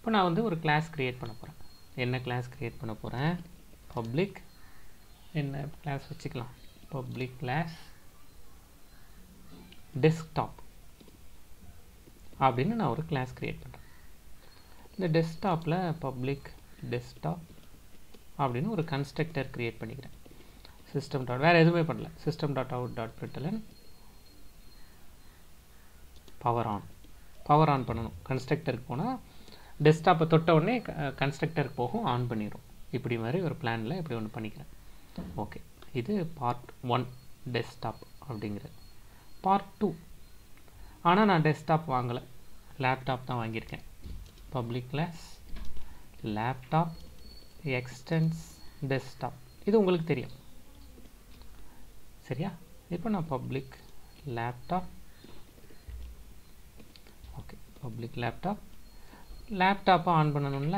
இப்போ நான் வந்து ஒரு கிளாஸ் க்ரியேட் பண்ண போகிறேன் என்ன கிளாஸ் க்ரியேட் பண்ண போகிறேன் பப்ளிக் என்ன கிளாஸ் வச்சுக்கலாம் பப்ளிக் கிளாஸ் டெஸ்க்டாப் அப்படின்னு நான் ஒரு கிளாஸ் க்ரியேட் பண்ணுறேன் இந்த டெஸ்க்டாப்பில் பப்ளிக் டெஸ்க்டாப் அப்படின்னு ஒரு கன்ஸ்ட்ரக்டர் க்ரியேட் பண்ணிக்கிறேன் சிஸ்டம் டாட் வேறு எதுவுமே பண்ணல system dot out dot println power on power on பண்ணணும் கன்ஸ்ட்ரக்டருக்கு போனால் டெஸ்க்டாப்பை தொட்ட உடனே கன்ஸ்ட்ரக்டருக்கு போகும் ஆன் பண்ணிடும் இப்படி மாதிரி ஒரு பிளானில் இப்படி ஒன்று பண்ணிக்கிறேன் ஓகே இது பார்ட் ஒன் டெஸ்க்டாப் அப்படிங்கிறது பார்ட் டூ ஆனால் நான் டெஸ்க்டாப் வாங்கலை லேப்டாப் தான் வாங்கியிருக்கேன் public class laptop extends desktop இது உங்களுக்கு தெரியும் சரியா இப்போ நான் public laptop okay public laptop லேப்டாப்பை ஆன் பண்ணணும்ல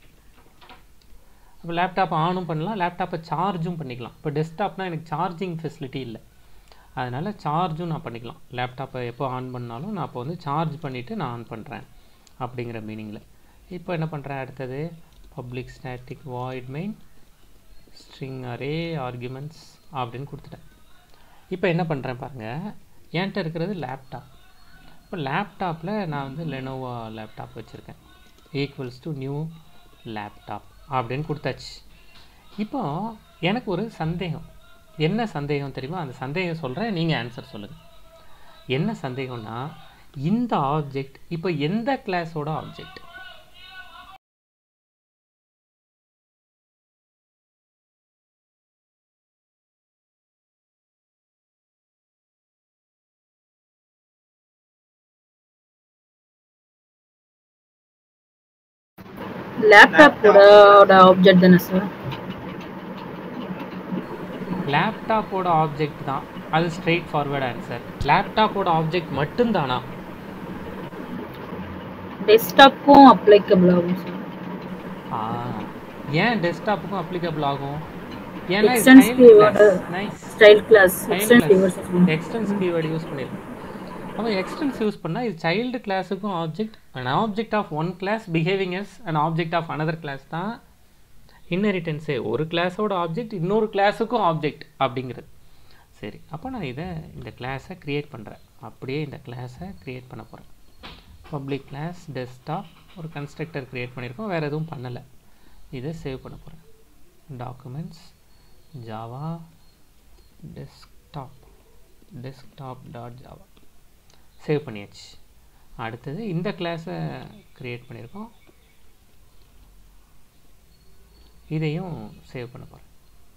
அப்போ லேப்டாப்பை ஆனும் பண்ணலாம் லேப்டாப்பை சார்ஜும் பண்ணிக்கலாம் இப்போ டெஸ்க்டாப்னால் எனக்கு சார்ஜிங் ஃபெசிலிட்டி இல்லை அதனால் சார்ஜும் நான் பண்ணிக்கலாம் லேப்டாப்பை எப்போ ஆன் பண்ணாலும் நான் இப்போ வந்து சார்ஜ் பண்ணிவிட்டு நான் ஆன் பண்ணுறேன் அப்படிங்கிற மீனிங்கில் இப்போ என்ன பண்ணுறேன் அடுத்தது public static void main string array arguments அப்படின்னு கொடுத்துட்டேன் இப்போ என்ன பண்ணுறேன் பாருங்கள் என்கிட்ட இருக்கிறது லேப்டாப் இப்போ லேப்டாப்பில் நான் வந்து லெனோவா லேப்டாப் வச்சுருக்கேன் ஈக்குவல்ஸ் டு நியூ லேப்டாப் அப்படின்னு கொடுத்தாச்சு இப்போ எனக்கு ஒரு சந்தேகம் என்ன சந்தேகம் தெரியுமா அந்த சந்தேகம் சொல்கிறேன் நீங்கள் ஆன்சர் சொல்லுங்கள் என்ன சந்தேகம்னா இந்த ஆப்ஜெக்ட் இப்போ எந்த கிளாஸோட ஆப்ஜெக்ட் லேப்டாப்போட ஆப்ஜெக்ட் தானே சார் லேப்டாப்போட ஆப்ஜெக்ட் தான் அது ஸ்ட்ரெயிட் ஃபார்வர்ட் ஆன்சர் லேப்டாப்போட ஆப்ஜெக்ட் மட்டும்தானா டெஸ்க்டாப்புக்கும் அப்ளைக்கபிள் ஆகும் சார் ஆ ஏன் டெஸ்க்டாப்புக்கும் அப்ளிகபிள் ஆகும் ஏன்னா Extends keyword. Nice style class extends use extends keyword use பண்ணிருக்கேன் அப்போ எக்ஸ்டென்ஸ் யூஸ் பண்ணால் இது சைல்டு கிளாஸுக்கும் object an object of one class behaving as an object of another class தான் இன்னெரிட்டன்ஸே ஒரு கிளாஸோட ஆப்ஜெக்ட் இன்னொரு கிளாஸுக்கும் ஆப்ஜெக்ட் அப்படிங்கிறது சரி அப்போ நான் இதை இந்த கிளாஸை க்ரியேட் பண்ணுறேன் அப்படியே இந்த கிளாஸை க்ரியேட் பண்ண போகிறேன் பப்ளிக் கிளாஸ் டெஸ்க்டாப் ஒரு கன்ஸ்ட்ரக்டர் க்ரியேட் பண்ணியிருக்கோம் வேறு எதுவும் பண்ணலை இதை சேவ் பண்ண போகிறேன் documents Java desktop desktop dot Java save பண்ணியாச்சு அடுத்தது இந்த கிளாஸை க்ரியேட் பண்ணியிருக்கோம் இதையும் சேவ் பண்ண போகிறேன்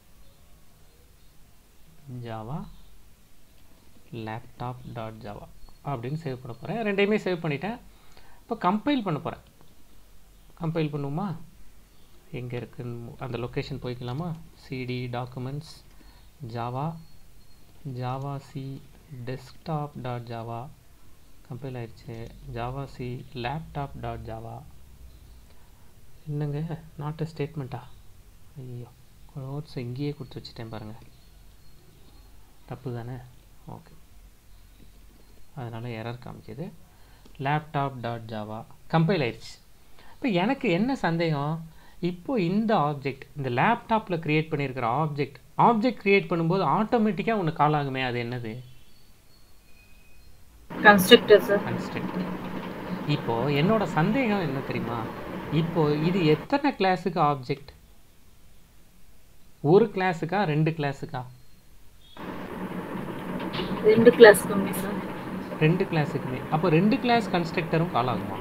ஜாவா லேப்டாப் டாட் ஜாவா அப்படின்னு சேவ் பண்ண போகிறேன் ரெண்டையுமே சேவ் பண்ணிட்டேன் இப்போ கம்பைல் பண்ண போகிறேன் கம்பைல் பண்ணுவோமா எங்கே இருக்குன்னு அந்த லொக்கேஷன் போய்க்கலாமா CD documents Java Java C desktop dot Java compile ஆயிடுச்சு Java C laptop dot Java என்னங்க நாட் அ ஸ்டேட்மெண்ட்டா ஐயோ நோட்ஸ் இங்கேயே கொடுத்து வச்சுட்டேன் பாருங்கள் தப்பு தானே ஓகே அதனால் எரர் காமிக்குது லேப்டாப் டாட் ஜாவா கம்பைல் ஆயிடுச்சு இப்போ எனக்கு என்ன சந்தேகம் இப்போ இந்த ஆப்ஜெக்ட் இந்த லேப்டாப்பில் க்ரியேட் பண்ணியிருக்கிற ஆப்ஜெக்ட் ஆப்ஜெக்ட் க்ரியேட் பண்ணும்போது ஆட்டோமேட்டிக்காக ஒன்று கால் ஆகுமே அது என்னது கன்ஸ்ட்ரக்டர் சார் கன்ஸ்ட்ரக்ட் இப்போ என்னோட சந்தேகம் என்ன தெரியுமா இப்போ இது எத்தனை கிளாஸுக்கு ஆப்ஜெக்ட் ஒரு கிளாஸுக்கா ரெண்டு கிளாஸுக்கா ரெண்டு கிளாஸ் கம்மி சார் ரெண்டு கிளாஸுக்குமே அப்போ ரெண்டு கிளாஸ் கன்ஸ்ட்ரக்டரும் கால் ஆகுமா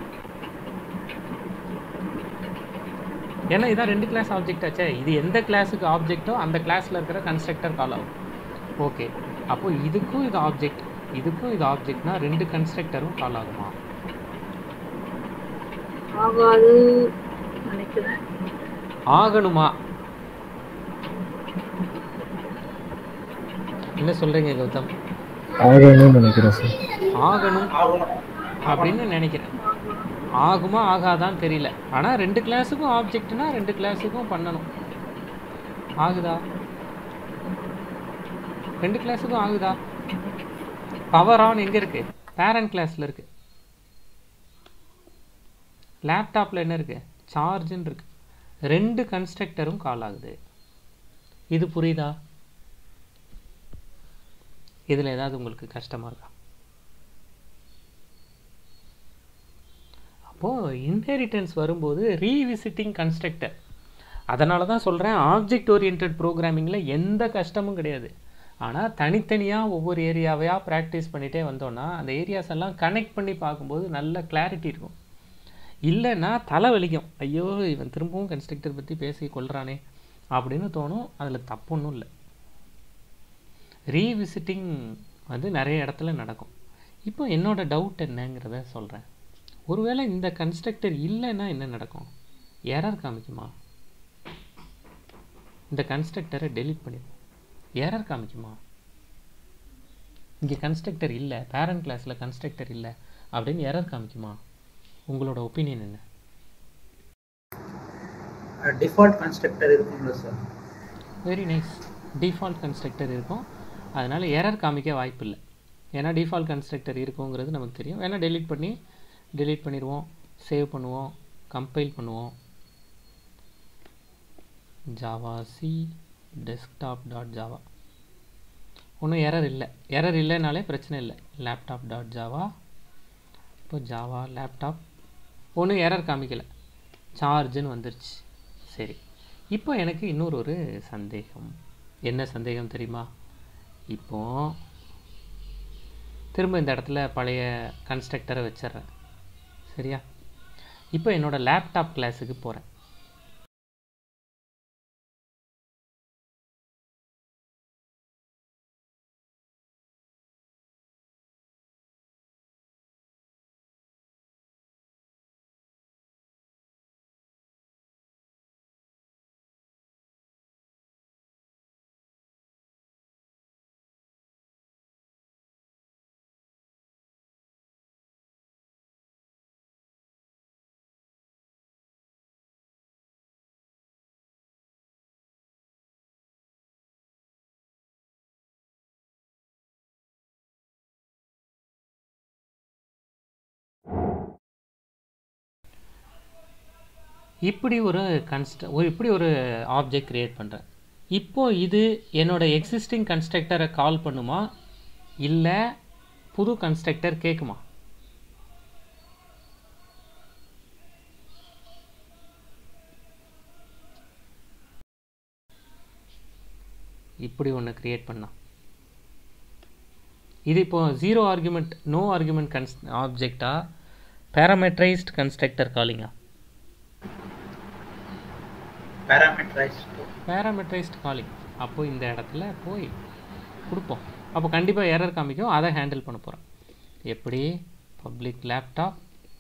ஏன்னா இதான் ரெண்டு கிளாஸ் ஆப்ஜெக்ட் ஆச்சே இது எந்த கிளாஸுக்கு ஆப்ஜெக்ட்டோ அந்த கிளாஸில் இருக்கிற கன்ஸ்ட்ரக்டர் கால் ஆகும் ஓகே அப்போ இதுக்கும் இது ஆப்ஜெக்ட் இதுக்கும் இது ஆப்ஜெக்ட்னா ரெண்டு கன்ஸ்ட்ரக்டரும் கால் ஆகுமா ஆகாது நினைக்கிறேன் ஆகணுமா என்ன சொல்றீங்க கௌதம் ஆகணும்னு நினைக்கிறேன் சார் ஆகணும் அப்படின்னு நினைக்கிறேன் ஆகுமா ஆகாதான்னு தெரியல ஆனால் ரெண்டு கிளாஸுக்கும் ஆப்ஜெக்ட்னா ரெண்டு கிளாஸுக்கும் பண்ணணும் ஆகுதா ரெண்டு கிளாஸுக்கும் ஆகுதா பவர் ஆன் எங்கே இருக்கு பேரண்ட் கிளாஸில் இருக்கு லேப்டாப்பில் என்ன இருக்குது சார்ஜுன்னு இருக்கு ரெண்டு கன்ஸ்ட்ரக்டரும் கால் ஆகுது இது புரியுதா இதில் ஏதாவது உங்களுக்கு கஷ்டமாக இருக்கா அப்போது இன்ஹெரிட்டன்ஸ் வரும்போது ரீவிசிட்டிங் கன்ஸ்ட்ரக்டர் அதனால தான் சொல்கிறேன் ஆப்ஜெக்ட் ஓரியன்ட் ப்ரோக்ராமிங்கில் எந்த கஷ்டமும் கிடையாது ஆனால் தனித்தனியாக ஒவ்வொரு ஏரியாவையாக ப்ராக்டிஸ் பண்ணிகிட்டே வந்தோன்னா அந்த ஏரியாஸ் எல்லாம் கனெக்ட் பண்ணி பார்க்கும்போது நல்ல கிளாரிட்டி இருக்கும் இல்லைன்னா தலை வலிக்கும் ஐயோ இவன் திரும்பவும் கன்ஸ்ட்ரக்டர் பற்றி பேசி கொள்றானே அப்படின்னு தோணும் அதில் தப்பொன்றும் இல்லை ரீவிசிட்டிங் வந்து நிறைய இடத்துல நடக்கும் இப்போ என்னோட டவுட் என்னங்கிறத சொல்கிறேன் ஒருவேளை இந்த கன்ஸ்ட்ரக்டர் இல்லைன்னா என்ன நடக்கும் எரர் காமிக்குமா இந்த கன்ஸ்ட்ரக்டரை டெலீட் பண்ணிடுவோம் எரர் காமிக்குமா இங்கே கன்ஸ்ட்ரக்டர் இல்லை பேரண்ட் கிளாஸில் கன்ஸ்ட்ரக்டர் இல்லை அப்படின்னு எரர் காமிக்குமா உங்களோட ஒப்பீனியன் என்ன டிஃபால்ட் கன்ஸ்ட்ரக்டர் இருக்குங்களா sir very nice default constructor இருக்கும் அதனால் எரர் காமிக்க வாய்ப்பு இல்லை ஏன்னா டிஃபால்ட் கன்ஸ்ட்ரக்டர் இருக்குங்கிறது நமக்கு தெரியும் வேணால் டெலீட் பண்ணி டெலீட் பண்ணிடுவோம் சேவ் பண்ணுவோம் கம்பைல் பண்ணுவோம் Java C desktop dot Java ஒன்றும் எரர் இல்லை எரர் இல்லைனாலே பிரச்சனை இல்லை லேப்டாப் டாட் ஜாவா இப்போ ஜாவா லேப்டாப் ஒன்றும் எரர் காமிக்கலை சார்ஜுன்னு வந்துருச்சு சரி இப்போ எனக்கு இன்னொரு ஒரு சந்தேகம் என்ன சந்தேகம் தெரியுமா இப்போ திரும்ப இந்த இடத்துல பழைய கன்ஸ்ட்ரக்டரை வச்சிடுறேன் சரியா இப்போ என்னோட லேப்டாப் கிளாஸுக்கு போகிறேன் இப்படி ஒரு கன்ஸ்ட் ஒரு இப்படி ஒரு ஆப்ஜெக்ட் கிரியேட் பண்ணுறேன் இப்போ இது என்னோட எக்ஸிஸ்டிங் கன்ஸ்ட்ரக்டரை கால் பண்ணுமா இல்லை புது கன்ஸ்ட்ரக்டர் கேட்குமா இப்படி ஒன்று கிரியேட் பண்ணா இது இப்போ ஜீரோ ஆர்குமெண்ட் நோ ஆர்குமெண்ட் கன்ஸ் ஆப்ஜெக்டா பேராமெட்ரைஸ்ட் கன்ஸ்ட்ரக்டர் காலிங்கா பேராமீட்டரைஸ்ட் பேராமெட்ரைஸ்ட் காலிங் அப்போ இந்த இடத்துல போய் கொடுப்போம் அப்போ கண்டிப்பாக எரர் காமிக்கும் அதை ஹேண்டில் பண்ண போகிறேன் எப்படி பப்ளிக் லேப்டாப்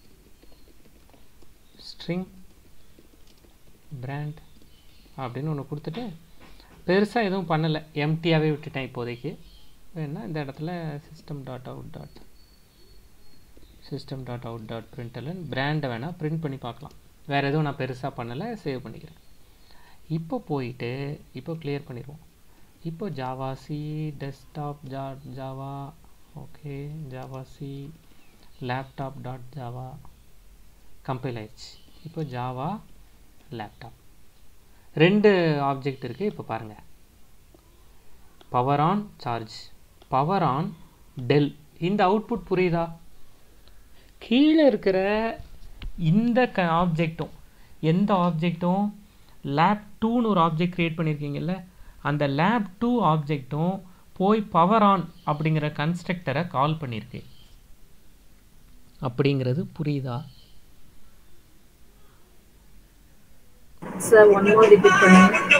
ஸ்ட்ரிங் பிராண்ட் அப்படின்னு ஒன்று கொடுத்துட்டு பெருசாக எதுவும் பண்ணலை எம்டியாகவே விட்டுட்டேன் இப்போதைக்கு வேணா இந்த இடத்துல system dot out dot system dot out dot println பிராண்டை வேணால் பிரிண்ட் பண்ணி பார்க்கலாம் வேறு எதுவும் நான் பெருசாக பண்ணலை சேவ் பண்ணிக்கிறேன் இப்போ போயிட்டு இப்போ கிளியர் பண்ணிடுவோம் இப்போ Java C desktop dot Java okay Java C laptop dot Java compile ஆயிடுச்சு இப்போ ஜாவா லேப்டாப் ரெண்டு ஆப்ஜெக்ட் இருக்குது இப்போ பாருங்கள் power on charge power on Dell இந்த அவுட்புட் புரியுதா கீழே இருக்கிற இந்த க ஆப்ஜெக்ட்டும் எந்த ஆப்ஜெக்ட்டும் லேப் டூன்னு ஒரு ஆப்ஜெக்ட் க்ரியேட் பண்ணியிருக்கீங்கல்ல அந்த லேப் டூ ஆப்ஜெக்ட்டும் போய் பவர் ஆன் அப்படிங்கிற கன்ஸ்ட்ரக்டரை கால் பண்ணியிருக்கு அப்படிங்கிறது புரியுதா சார் ஒன் மோர் ரிப்பீட் பண்ணுங்க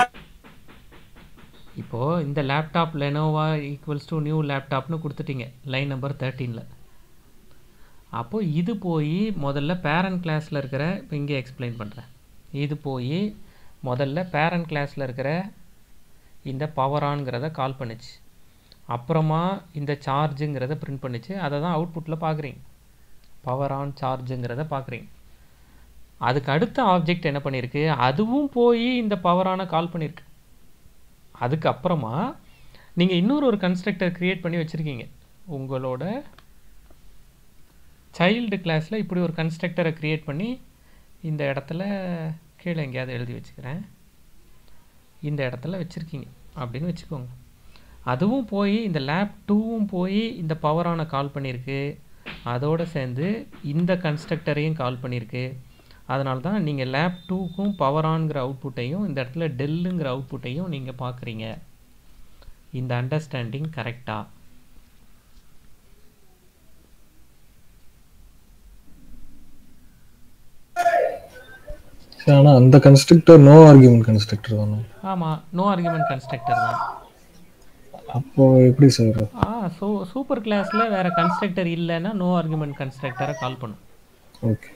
இப்போது இந்த laptop Lenovo equals to new லேப்டாப்னு கொடுத்துட்டீங்க லைன் நம்பர் தேர்ட்டீனில் அப்போது இது போய் முதல்ல பேரண்ட் கிளாஸில் இருக்கிற இப்போ இங்கே எக்ஸ்பிளைன் பண்ணுறேன் இது போய் முதல்ல பேரண்ட் கிளாஸில் இருக்கிற இந்த பவர் ஆன்ங்கிறத கால் பண்ணுச்சு அப்புறமா இந்த சார்ஜுங்கிறத பிரிண்ட் பண்ணுச்சு அதை தான் அவுட்புட்டில் பார்க்குறீங்க பவர் ஆன் சார்ஜுங்கிறத பார்க்குறீங்க அதுக்கு அடுத்த ஆப்ஜெக்ட் என்ன பண்ணியிருக்கு அதுவும் போய் இந்த பவர் ஆனை கால் பண்ணியிருக்கு அதுக்கப்புறமா நீங்கள் இன்னொரு ஒரு கன்ஸ்ட்ரக்டர் க்ரியேட் பண்ணி வச்சுருக்கீங்க உங்களோட சைல்டு கிளாஸில் இப்படி ஒரு கன்ஸ்ட்ரக்டரை க்ரியேட் பண்ணி இந்த இடத்துல கீழே எங்கேயாவது எழுதி வச்சுக்கிறேன் இந்த இடத்துல வச்சுருக்கீங்க அப்படின்னு வச்சுக்கோங்க அதுவும் போய் இந்த லேப் டூவும் போய் இந்த பவரான கால் பண்ணியிருக்கு அதோடு சேர்ந்து இந்த கன்ஸ்ட்ரக்டரையும் கால் பண்ணியிருக்கு அதனால தான் நீங்கள் லேப் டூக்கும் பவரான்ங்கிற அவுட்புட்டையும் இந்த இடத்துல டெல்லுங்கிற அவுட்புட்டையும் நீங்கள் பார்க்குறீங்க இந்த அண்டர்ஸ்டாண்டிங் கரெக்டாக சரி ஆனால் அந்த கன்ஸ்ட்ரக்டர் நோ ஆர்குமெண்ட் கன்ஸ்ட்ரக்டர் தானே ஆமாம் நோ ஆர்குமெண்ட் கன்ஸ்ட்ரக்டர் தான் அப்போ எப்படி சார் ஆ ஸோ சூப்பர் கிளாஸில் வேறு கன்ஸ்ட்ரக்டர் இல்லைன்னா நோ ஆர்குமெண்ட் கன்ஸ்ட்ரக்டரை கால் பண்ணும் ஓகே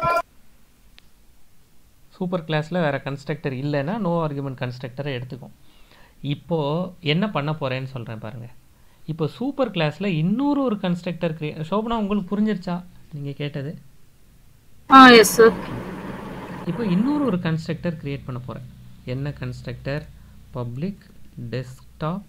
சூப்பர் கிளாஸில் வேறு கன்ஸ்ட்ரக்டர் இல்லைன்னா நோ ஆர்குமெண்ட் கன்ஸ்ட்ரக்டரை எடுத்துக்கும் இப்போது என்ன பண்ண போகிறேன்னு சொல்கிறேன் பாருங்கள் இப்போ சூப்பர் கிளாஸில் இன்னொரு ஒரு கன்ஸ்ட்ரக்டர் கிரியே சோபனா உங்களுக்கு புரிஞ்சிருச்சா நீங்கள் கேட்டது ஆ எஸ் சார் இப்போ இன்னொரு ஒரு கன்ஸ்ட்ரக்டர் கிரியேட் பண்ண போகிறேன் என்ன constructor public desktop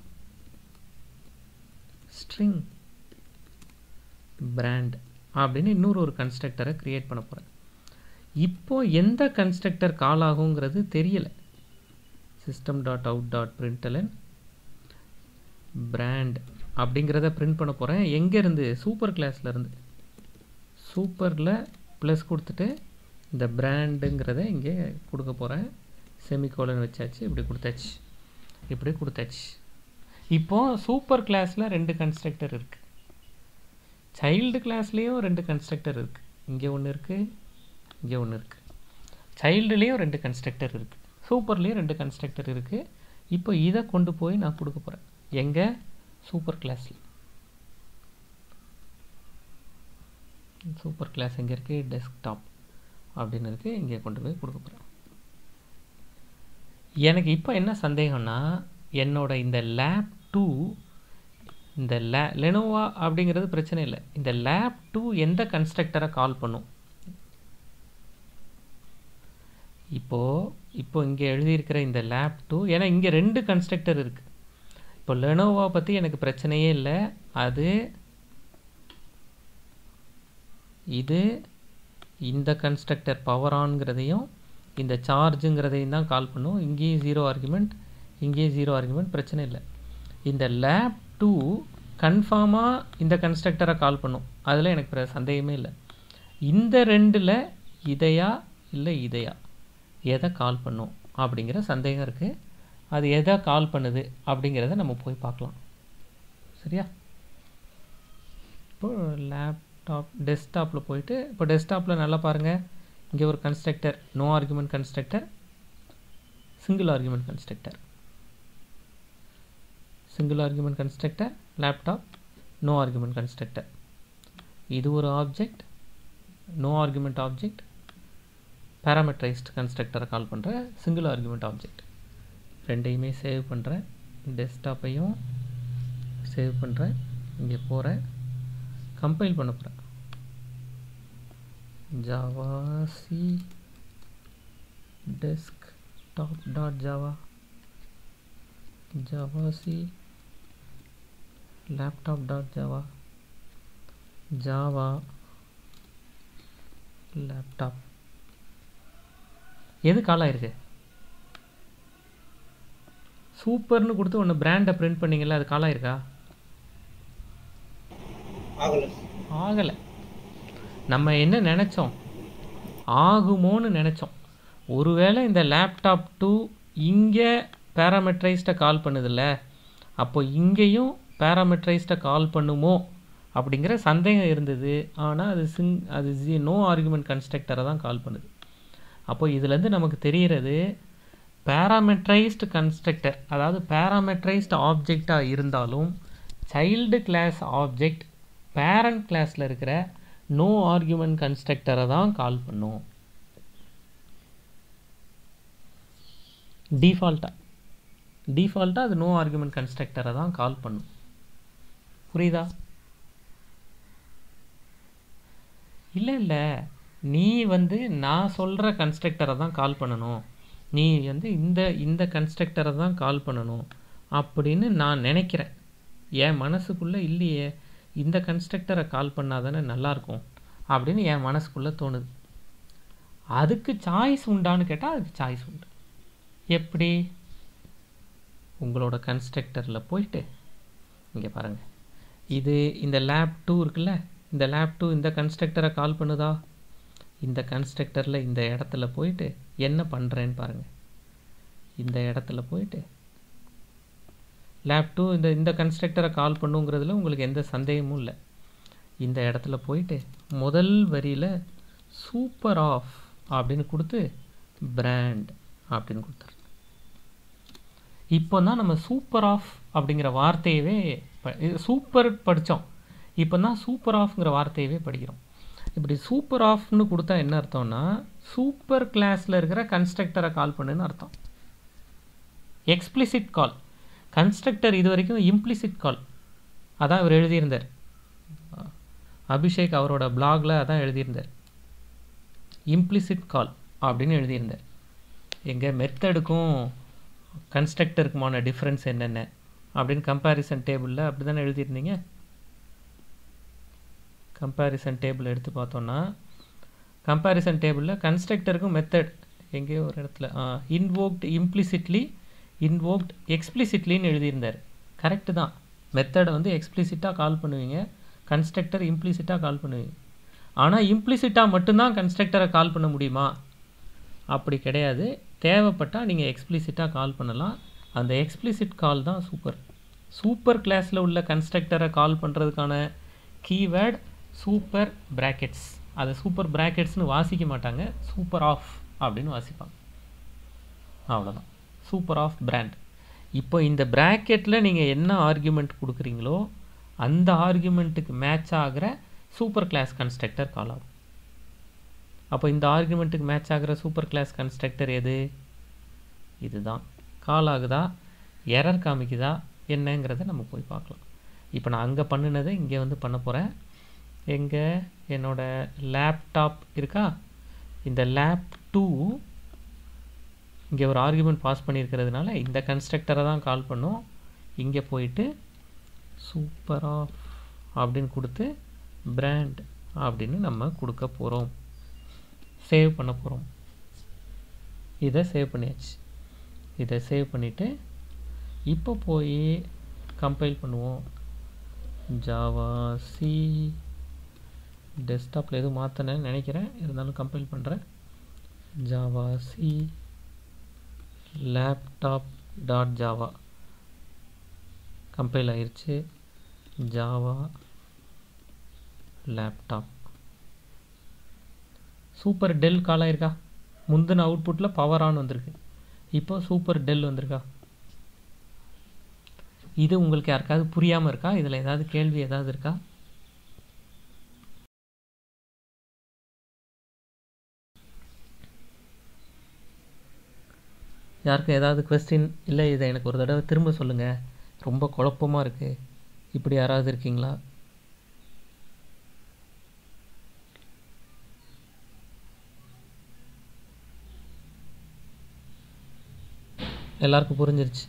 string brand அப்படின்னு இன்னொரு ஒரு கன்ஸ்ட்ரக்டரை கிரியேட் பண்ண போகிறேன் இப்போ எந்த கன்ஸ்ட்ரக்டர் கால் ஆகுங்கிறது தெரியல system dot out dot println brand அப்படிங்கிறத பிரிண்ட் பண்ண போகிறேன் எங்கேருந்து சூப்பர் கிளாஸ்லேருந்து சூப்பரில் ப்ளஸ் கொடுத்துட்டு இந்த பிராண்டுங்கிறத இங்கே கொடுக்க போகிறேன் செமிகோலன் வச்சாச்சு இப்படி கொடுத்தாச்சு இப்படி கொடுத்தாச்சு இப்போது சூப்பர் கிளாஸில் ரெண்டு கன்ஸ்ட்ரக்டர் இருக்குது சைல்டு கிளாஸ்லேயும் ரெண்டு கன்ஸ்ட்ரக்டர் இருக்குது இங்கே ஒன்று இருக்குது இங்கே ஒன்று இருக்குது சைல்டுலேயும் ரெண்டு கன்ஸ்ட்ரக்டர் இருக்குது சூப்பர்லேயும் ரெண்டு கன்ஸ்ட்ரக்டர் இருக்குது இப்போ இதை கொண்டு போய் நான் கொடுக்க போகிறேன் எங்கே சூப்பர் கிளாஸில் சூப்பர் கிளாஸ் எங்கே இருக்குது டெஸ்க்டாப் அப்படின்னு இருக்குது இங்கே கொண்டு போய் கொடுக்க போகிறேன் எனக்கு இப்போ என்ன சந்தேகம்னா என்னோட இந்த லேப் டூ இந்த லே லெனோவா அப்படிங்கிறது பிரச்சனை இல்லை இந்த லேப் டூ எந்த கன்ஸ்ட்ரக்டரை கால் பண்ணும் இப்போது இப்போ இங்கே எழுதியிருக்கிற இந்த லேப் டூ ஏன்னா இங்கே ரெண்டு கன்ஸ்ட்ரக்டர் இருக்குது இப்போ லெனோவா பற்றி எனக்கு பிரச்சனையே இல்லை அது இது இந்த கன்ஸ்ட்ரக்டர் பவர் ஆன்ங்கிறதையும் இந்த சார்ஜுங்கிறதையும் தான் கால் பண்ணும் இங்கேயும் ஜீரோ ஆர்குமெண்ட் இங்கேயும் ஜீரோ ஆர்குமெண்ட் பிரச்சனை இல்லை இந்த லேப் டூ கன்ஃபார்மாக இந்த கன்ஸ்ட்ரக்டரை கால் பண்ணும் அதில் எனக்கு பிர- சந்தேகமே இல்லை இந்த ரெண்டில் இதையா இல்லை இதையா எதை கால் பண்ணும் அப்படிங்கிற சந்தேகம் இருக்குது அது எதை கால் பண்ணுது அப்படிங்கிறத நம்ம போய் பார்க்கலாம் சரியா இப்போ லேப்டாப் டெஸ்க்டாப்பில் போயிட்டு இப்போ டெஸ்க்டாப்பில் நல்லா பாருங்கள் இங்கே ஒரு constructor no argument constructor single argument constructor single argument constructor laptop no argument constructor இது ஒரு object no argument object parameterized கன்ஸ்ட்ரக்டரை கால் பண்ணுற சிங்கிள் ஆர்குமெண்ட் ஆப்ஜெக்ட் ரெண்டையுமே சேவ் பண்ணுறேன் டெஸ்க்டாப்பையும் சேவ் பண்ணுறேன் இங்கே போகிறேன் கம்பைல் பண்ண போகிறேன் Java C desktop dot Java Java C laptop dot Java Java laptop எது கால் ஆயிருக்கு சூப்பர்னு கொடுத்து ஒன்று பிராண்டை பிரிண்ட் பண்ணீங்கல்ல அது கால் ஆயிருக்கா ஆகல ஆகலை நம்ம என்ன நினச்சோம் ஆகுமோன்னு நினச்சோம் ஒருவேளை இந்த லேப்டாப் டூ இங்கே பேராமெட்ரைஸ்ட்டை கால் பண்ணுதில்ல அப்போ இங்கேயும் பேராமெட்ரைஸ்ட்டை கால் பண்ணுமோ அப்படிங்கிற சந்தேகம் இருந்தது ஆனால் அது சிங் அது ஜி நோ ஆர்குமெண்ட் கன்ஸ்ட்ரக்டரை தான் கால் பண்ணுது அப்போ இதுலேருந்து நமக்கு தெரிகிறது பேராமெட்ரைஸ்டு கன்ஸ்ட்ரக்டர் அதாவது பேராமெட்ரைஸ்டு ஆப்ஜெக்டாக இருந்தாலும் சைல்டு கிளாஸ் ஆப்ஜெக்ட் பேரண்ட் கிளாஸில் இருக்கிற நோ ஆர்குமெண்ட் கன்ஸ்ட்ரக்டரை தான் கால் பண்ணும் டிஃபால்ட்டாக டிஃபால்ட்டாக அது நோ ஆர்குமெண்ட் கன்ஸ்ட்ரக்டரை தான் கால் பண்ணும் புரியுதா இல்லை இல்லை நீ வந்து நான் சொல்கிற கன்ஸ்ட்ரக்டரை தான் கால் பண்ணணும் நீ வந்து இந்த இந்த கன்ஸ்ட்ரக்டரை தான் கால் பண்ணணும் அப்படின்னு நான் நினைக்கிறேன் என் மனசுக்குள்ளே இல்லையே இந்த கன்ஸ்ட்ரக்டரை கால் பண்ணாதானே நல்லாயிருக்கும் அப்படின்னு என் மனசுக்குள்ளே தோணுது அதுக்கு சாய்ஸ் உண்டான்னு கேட்டால் அதுக்கு சாய்ஸ் உண்டு எப்படி உங்களோட கன்ஸ்ட்ரக்டரில் போயிட்டு இங்கே பாருங்கள் இது இந்த லேப் டூ இருக்குல்ல இந்த லேப் டூ இந்த கன்ஸ்ட்ரக்டரை கால் பண்ணுதா இந்த கன்ஸ்ட்ரக்டரில் இந்த இடத்துல போயிட்டு என்ன பண்ணுறேன்னு பாருங்கள் இந்த இடத்துல போயிட்டு லேப் டூ இந்த இந்த கன்ஸ்ட்ரக்டரை கால் பண்ணுங்கிறதுல உங்களுக்கு எந்த சந்தேகமும் இல்லை இந்த இடத்துல போயிட்டு முதல் வரியில் சூப்பர் ஆஃப் அப்படின்னு கொடுத்து பிராண்ட் அப்படின்னு கொடுத்துரு இப்போ தான் நம்ம சூப்பர் ஆஃப் அப்படிங்கிற வார்த்தையவே சூப்பர் படித்தோம் இப்போ தான் சூப்பர் ஆஃப்ங்கிற வார்த்தையவே படிக்கிறோம் இப்படி சூப்பர் ஆஃப்னு கொடுத்தா என்ன அர்த்தம்னா சூப்பர் கிளாஸில் இருக்கிற கன்ஸ்ட்ரக்டரை கால் பண்ணுன்னு அர்த்தம் எக்ஸ்பிளிசிட் கால் கன்ஸ்ட்ரக்டர் இது வரைக்கும் இம்ப்ளிசிட் கால் அதான் இவர் எழுதியிருந்தார் அபிஷேக் அவரோட பிளாகில் அதான் எழுதியிருந்தார் இம்ப்ளிசிட் கால் அப்படின்னு எழுதியிருந்தார் எங்கள் மெத்தடுக்கும் கன்ஸ்ட்ரக்டருக்குமான டிஃப்ரென்ஸ் என்னென்ன அப்படின்னு கம்பேரிசன் டேபிளில் அப்படி தானே எழுதியிருந்தீங்க கம்பேரிசன் டேபிள் எடுத்து பார்த்தோன்னா கம்பேரிசன் டேபிளில் கன்ஸ்ட்ரக்டருக்கும் மெத்தட் எங்கேயோ ஒரு இடத்துல இன்வோக்ட் இம்ப்ளிசிட்லி இன்வோக்ட் எக்ஸ்பிளிசிட்லின்னு எழுதியிருந்தார் கரெக்டு தான் மெத்தடை வந்து எக்ஸ்பிளிசிட்டாக கால் பண்ணுவீங்க கன்ஸ்ட்ரக்டர் இம்ப்ளிசிட்டாக கால் பண்ணுவீங்க ஆனால் இம்ப்ளிசிட்டாக மட்டும்தான் கன்ஸ்ட்ரக்டரை கால் பண்ண முடியுமா அப்படி கிடையாது தேவைப்பட்டால் நீங்கள் எக்ஸ்பிளிசிட்டாக கால் பண்ணலாம் அந்த எக்ஸ்பிளிசிட் கால் தான் சூப்பர் சூப்பர் கிளாஸில் உள்ள கன்ஸ்ட்ரக்டரை கால் பண்ணுறதுக்கான கீவேர்ட் சூப்பர் பிராக்கெட்ஸ் அதை சூப்பர் பிராக்கெட்ஸ்னு வாசிக்க மாட்டாங்க சூப்பர் ஆஃப் அப்படின்னு வாசிப்பாங்க அவ்வளோதான் சூப்பர் ஆஃப் பிராண்ட் இப்போ இந்த ப்ராக்கெட்டில் நீங்கள் என்ன ஆர்குமெண்ட் கொடுக்குறீங்களோ அந்த ஆர்குமெண்ட்டுக்கு மேட்ச் ஆகிற சூப்பர் கிளாஸ் கன்ஸ்ட்ரக்டர் கால் ஆகும் அப்போ இந்த ஆர்குமெண்ட்டுக்கு மேட்ச் ஆகிற சூப்பர் கிளாஸ் கன்ஸ்ட்ரக்டர் எது இதுதான் கால் ஆகுதா எரர் காமிக்குதா என்னங்கிறத நம்ம போய் பார்க்கலாம் இப்போ நான் அங்கே பண்ணினதை இங்கே வந்து பண்ண போகிறேன் எங்கே என்னோடய லேப்டாப் இருக்கா இந்த லேப் டூ இங்கே ஒரு ஆர்குமெண்ட் பாஸ் பண்ணியிருக்கிறதுனால இந்த கன்ஸ்ட்ரக்டரை தான் கால் பண்ணும் இங்கே போயிட்டு சூப்பர் ஆஃப் அப்படின்னு கொடுத்து பிராண்ட் அப்படின்னு நம்ம கொடுக்க போகிறோம் சேவ் பண்ண போகிறோம் இதை சேவ் பண்ணியாச்சு இதை சேவ் பண்ணிவிட்டு இப்போ போய் கம்பைல் பண்ணுவோம் ஜாவா சி டெஸ்க்டாப்பில் எதுவும் மாற்றினேன்னு நினைக்கிறேன் இருந்தாலும் கம்பைல் பண்ணுறேன் Java C laptop dot Java compile ஆயிடுச்சு Java laptop super Dell call ஆயிருக்கா முந்தின அவுட்புட்டில் பவர் ஆன் வந்திருக்கு இப்போ சூப்பர் டெல் வந்திருக்கா இது உங்களுக்கு யாருக்காவது புரியாமல் இருக்கா இதில் ஏதாவது கேள்வி ஏதாவது இருக்கா யாருக்கும் ஏதாவது கொஸ்டின் இல்லை இதை எனக்கு ஒரு தடவை திரும்ப சொல்லுங்கள் ரொம்ப குழப்பமாக இருக்குது இப்படி யாராவது இருக்கீங்களா எல்லாருக்கும் புரிஞ்சிருச்சு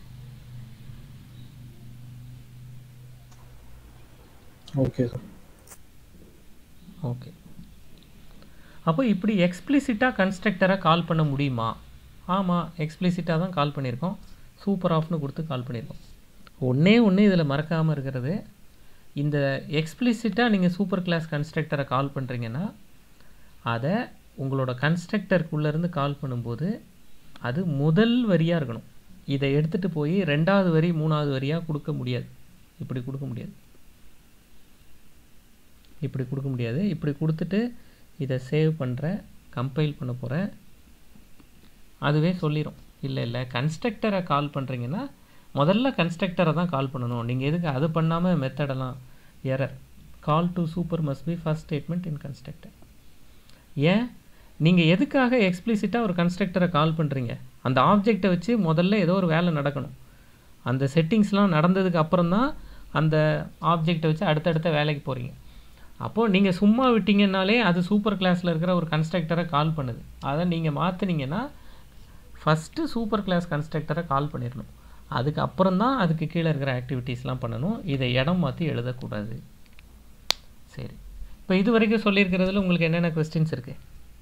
ஓகே சார் ஓகே அப்போ இப்படி எக்ஸ்பிளிசிட்டாக கன்ஸ்ட்ரக்டரை கால் பண்ண முடியுமா ஆமாம் எக்ஸ்பிளிசிட்டாக தான் கால் பண்ணியிருக்கோம் சூப்பர் ஆஃப்னு கொடுத்து கால் பண்ணியிருக்கோம் ஒன்றே ஒன்று இதில் மறக்காமல் இருக்கிறது இந்த எக்ஸ்பிளிசிட்டாக நீங்கள் சூப்பர் கிளாஸ் கன்ஸ்ட்ரக்டரை கால் பண்ணுறீங்கன்னா அதை உங்களோட கன்ஸ்ட்ரக்டருக்குள்ளேருந்து கால் பண்ணும்போது அது முதல் வரியாக இருக்கணும் இதை எடுத்துகிட்டு போய் ரெண்டாவது வரி மூணாவது வரியாக கொடுக்க முடியாது இப்படி கொடுக்க முடியாது இப்படி கொடுக்க முடியாது இப்படி கொடுத்துட்டு இதை சேவ் பண்ணுறேன் கம்பைல் பண்ண போகிறேன் அதுவே சொல்லிடும் இல்லை இல்லை கன்ஸ்ட்ரக்டரை கால் பண்ணுறீங்கன்னா முதல்ல கன்ஸ்ட்ரக்டரை தான் கால் பண்ணணும் நீங்கள் எதுக்கு அது பண்ணாமல் மெத்தடெல்லாம் error call to super must be first statement in constructor ஏன் நீங்கள் எதுக்காக எக்ஸ்பிளிசிட்டாக ஒரு கன்ஸ்ட்ரக்டரை கால் பண்ணுறீங்க அந்த ஆப்ஜெக்டை வச்சு முதல்ல ஏதோ ஒரு வேலை நடக்கணும் அந்த செட்டிங்ஸ்லாம் நடந்ததுக்கு அப்புறம் தான் அந்த ஆப்ஜெக்டை வச்சு அடுத்தடுத்த வேலைக்கு போகிறீங்க அப்போது நீங்கள் சும்மா விட்டீங்கன்னாலே அது சூப்பர் கிளாஸில் இருக்கிற ஒரு கன்ஸ்ட்ரக்டரை கால் பண்ணுது அதை நீங்கள் மாற்றினீங்கன்னா ஃபஸ்ட்டு சூப்பர் கிளாஸ் கன்ஸ்ட்ரக்டரை கால் பண்ணிடணும் அதுக்கப்புறம் தான் அதுக்கு கீழே இருக்கிற ஆக்டிவிட்டீஸ்லாம் பண்ணணும் இதை இடம் மாற்றி எழுதக்கூடாது சரி இப்போ இது வரைக்கும் சொல்லியிருக்கிறதுல உங்களுக்கு என்னென்ன கொஸ்டின்ஸ் இருக்குது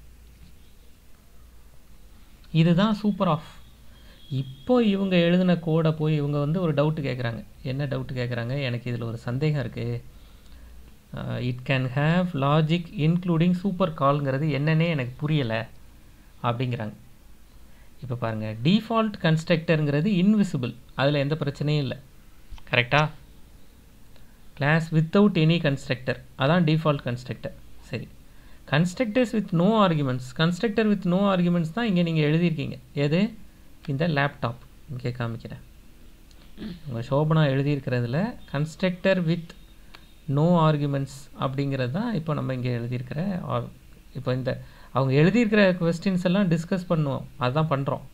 இதுதான் சூப்பர் ஆஃப் இப்போ இவங்க எழுதின கோடை போய் இவங்க வந்து ஒரு டவுட் கேட்குறாங்க என்ன டவுட் கேட்குறாங்க எனக்கு இதில் ஒரு சந்தேகம் இருக்குது it can have logic including super கால்ங்கிறது என்னன்னே எனக்கு புரியலை அப்படிங்கிறாங்க இப்போ பாருங்கள் டிஃபால்ட் கன்ஸ்ட்ரக்டருங்கிறது இன்விசிபிள் அதில் எந்த பிரச்சனையும் இல்லை கரெக்டாக கிளாஸ் வித்தவுட் எனி கன்ஸ்ட்ரக்டர் அதான் டிஃபால்ட் கன்ஸ்ட்ரக்டர் சரி constructors with no arguments constructor with no arguments தான் இங்கே நீங்கள் எழுதியிருக்கீங்க எது இந்த லேப்டாப் இங்கே காமிக்கிறேன் உங்கள் சோபனா எழுதியிருக்கிறதுல கன்ஸ்ட்ரக்டர் வித் நோ ஆர்குமெண்ட்ஸ் அப்படிங்கிறது தான் இப்போ நம்ம இங்கே எழுதியிருக்கிற ஆர் இப்போ இந்த அவங்க எழுதியிருக்கிற கொஸ்டின்ஸ் எல்லாம் டிஸ்கஸ் பண்ணுவோம் அதுதான் பண்ணுறோம்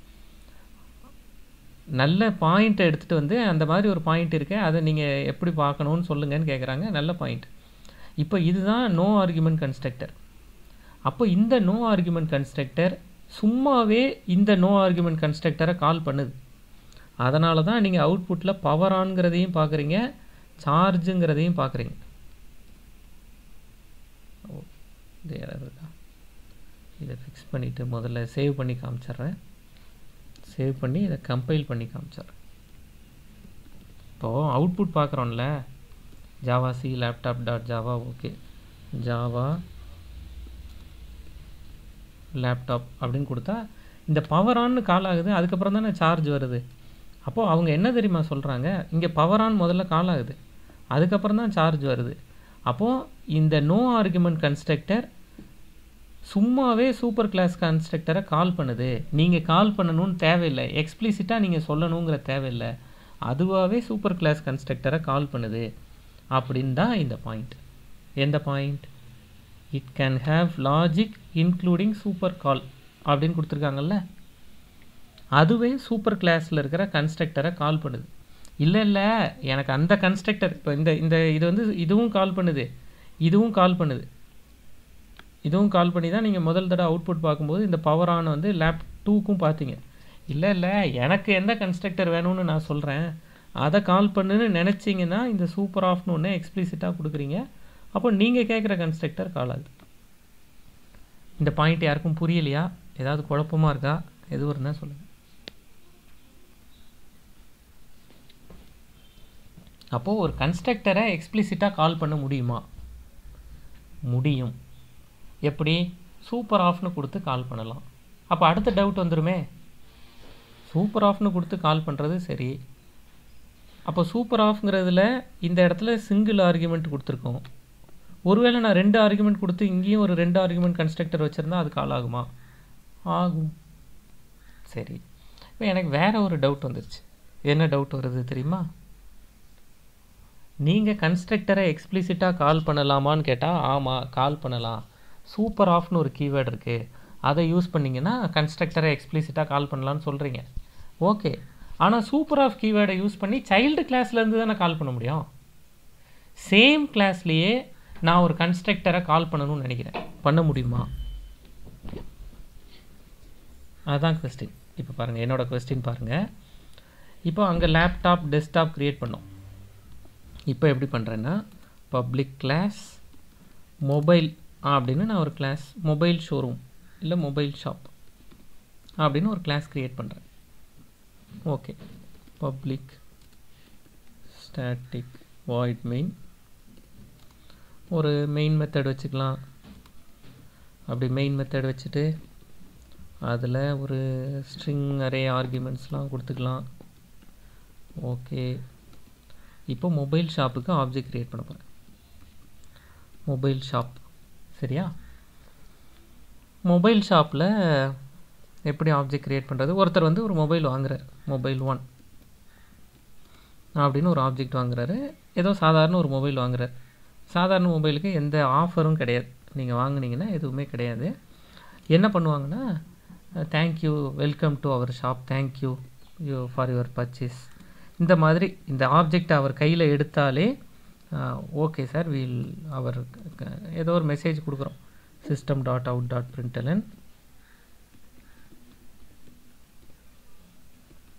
நல்ல பாயிண்ட்டை எடுத்துகிட்டு வந்து அந்த மாதிரி ஒரு பாயிண்ட் இருக்கு அதை நீங்கள் எப்படி பார்க்கணும்னு சொல்லுங்கன்னு கேட்குறாங்க நல்ல பாயிண்ட் இப்போ இதுதான் நோ ஆர்குமெண்ட் கன்ஸ்ட்ரக்டர் அப்போ இந்த நோ ஆர்குமெண்ட் கன்ஸ்ட்ரக்டர் சும்மாவே இந்த நோ ஆர்குமெண்ட் கன்ஸ்ட்ரக்டரை கால் பண்ணுது அதனால தான் நீங்கள் அவுட்புட்டில் பவர் ஆன்ங்கிறதையும் பார்க்குறீங்க சார்ஜுங்கிறதையும் பார்க்குறீங்க ஓ இது error இருக்கா இதை ஃபிக்ஸ் பண்ணிவிட்டு முதல்ல சேவ் பண்ணி காமிச்சிட்றேன் சேவ் பண்ணி இதை கம்பைல் பண்ணி காமிச்சிட்றேன் இப்போது அவுட்புட் பார்க்குறோம்ல Java C laptop dot Java okay Java laptop அப்படின்னு கொடுத்தா இந்த பவர் ஆன்னு கால் ஆகுது அதுக்கப்புறம் தானே சார்ஜ் வருது அப்போது அவங்க என்ன தெரியுமா சொல்கிறாங்க இங்கே பவர் ஆன் முதல்ல கால் ஆகுது அதுக்கப்புறம் தான் சார்ஜ் வருது அப்போது இந்த நோ ஆர்குமெண்ட் கன்ஸ்ட்ரக்டர் சும்மாவே சூப்பர் கிளாஸ் கன்ஸ்ட்ரக்டரை கால் பண்ணுது நீங்கள் கால் பண்ணணும்னு தேவையில்லை எக்ஸ்பிளிசிட்டாக நீங்கள் சொல்லணுங்கிற தேவையில்லை அதுவாகவே சூப்பர் கிளாஸ் கன்ஸ்ட்ரக்டரை கால் பண்ணுது அப்படின்னு தான் இந்த பாயிண்ட் எந்த point it can have logic including super call அப்படின்னு கொடுத்துருக்காங்கல்ல அதுவே சூப்பர் கிளாஸில் இருக்கிற கன்ஸ்ட்ரக்டரை கால் பண்ணுது இல்லை இல்லை எனக்கு அந்த கன்ஸ்ட்ரக்டர் இப்போ இந்த இந்த இது வந்து இதுவும் கால் பண்ணுது இதுவும் கால் பண்ணுது இதுவும் கால் பண்ணி தான் நீங்கள் முதல் தடவை அவுட்புட் பார்க்கும்போது இந்த பவர் ஆன் வந்து லேப் டூக்கும் பார்த்தீங்க இல்லை இல்லை எனக்கு எந்த கன்ஸ்ட்ரக்டர் வேணும்னு நான் சொல்கிறேன் அதை கால் பண்ணுன்னு நினச்சிங்கன்னா இந்த சூப்பர் ஆஃப்னு ஒன்று எக்ஸ்பிளிசிட்டாக கொடுக்குறீங்க அப்போ நீங்கள் கேட்குற கன்ஸ்ட்ரக்டர் கால் ஆகுது இந்த பாயிண்ட் யாருக்கும் புரியலையா ஏதாவது குழப்பமா இருக்கா எதுவும் இருந்தால் சொல்லுங்கள் அப்போது ஒரு கன்ஸ்ட்ரக்டரை எக்ஸ்பிளிசிட்டாக கால் பண்ண முடியுமா முடியும் எப்படி சூப்பர் ஆஃப்னு கொடுத்து கால் பண்ணலாம் அப்போ அடுத்த டவுட் வந்துருமே சூப்பர் ஆஃப்னு கொடுத்து கால் பண்ணுறது சரி அப்போ சூப்பர் ஆஃப்ங்கிறதுல இந்த இடத்துல சிங்கிள் ஆர்குமெண்ட் கொடுத்துருக்கோம் ஒருவேளை நான் ரெண்டு ஆர்குமெண்ட் கொடுத்து இங்கேயும் ஒரு ரெண்டு ஆர்குமெண்ட் கன்ஸ்ட்ரக்டர் வச்சுருந்தா அது கால் ஆகுமா ஆகும் சரி இப்போ எனக்கு வேற ஒரு டவுட் வந்துருச்சு என்ன டவுட் வருது தெரியுமா நீங்கள் கன்ஸ்ட்ரக்டரை எக்ஸ்பிளிசிட்டாக கால் பண்ணலாமான்னு கேட்டால் ஆமாம் கால் பண்ணலாம் சூப்பர் ஆஃப்னு ஒரு கீவேர்டு இருக்குது அதை யூஸ் பண்ணிங்கன்னா கன்ஸ்ட்ரக்டரை எக்ஸ்பிளிசிட்டாக கால் பண்ணலான்னு சொல்கிறீங்க ஓகே ஆனால் சூப்பர் ஆஃப் கீவேர்டை யூஸ் பண்ணி சைல்டு கிளாஸ்லேருந்து தானே கால் பண்ண முடியும் சேம் கிளாஸ்லேயே நான் ஒரு கன்ஸ்ட்ரக்டரை கால் பண்ணணும்னு நினைக்கிறேன் பண்ண முடியுமா அதான் கொஸ்டின் இப்போ பாருங்கள் என்னோட கொஸ்டின் பாருங்கள் இப்போ அங்கே லேப்டாப் டெஸ்க்டாப் க்ரியேட் பண்ணோம் இப்போ எப்படி பண்ணுறேன்னா பப்ளிக் கிளாஸ் மொபைல் அப்படின்னு நான் ஒரு கிளாஸ் மொபைல் ஷோரூம் இல்லை மொபைல் ஷாப் அப்படின்னு ஒரு கிளாஸ் க்ரியேட் பண்ணுறேன் okay public static void main ஒரு மெயின் மெத்தட் வச்சுக்கலாம் அப்படி மெயின் மெத்தட் வச்சுட்டு அதில் ஒரு ஸ்ட்ரிங் அரே ஆர்குமெண்ட்ஸ்லாம் கொடுத்துக்கலாம் ஓகே இப்போ மொபைல் ஷாப்புக்கு ஆப்ஜெக்ட் க்ரியேட் பண்ண போகிறேன் மொபைல் ஷாப் சரியா மொபைல் ஷாப்பில் எப்படி ஆப்ஜெக்ட் க்ரியேட் பண்ணுறது ஒருத்தர் வந்து ஒரு மொபைல் வாங்குறார் மொபைல் ஒன் அப்படின்னு ஒரு ஆப்ஜெக்ட் வாங்குறாரு ஏதோ சாதாரண ஒரு மொபைல் வாங்குறார் சாதாரண மொபைலுக்கு எந்த ஆஃபரும் கிடையாது நீங்கள் வாங்குனீங்கன்னா எதுவுமே கிடையாது என்ன பண்ணுவாங்கன்னா thank you welcome to our shop thank you you for your purchase இந்த மாதிரி இந்த ஆப்ஜெக்ட் அவர் கையில் எடுத்தாலே ஓகே சார் வீல் அவர் ஏதோ ஒரு மெசேஜ் கொடுக்குறோம் system dot out dot println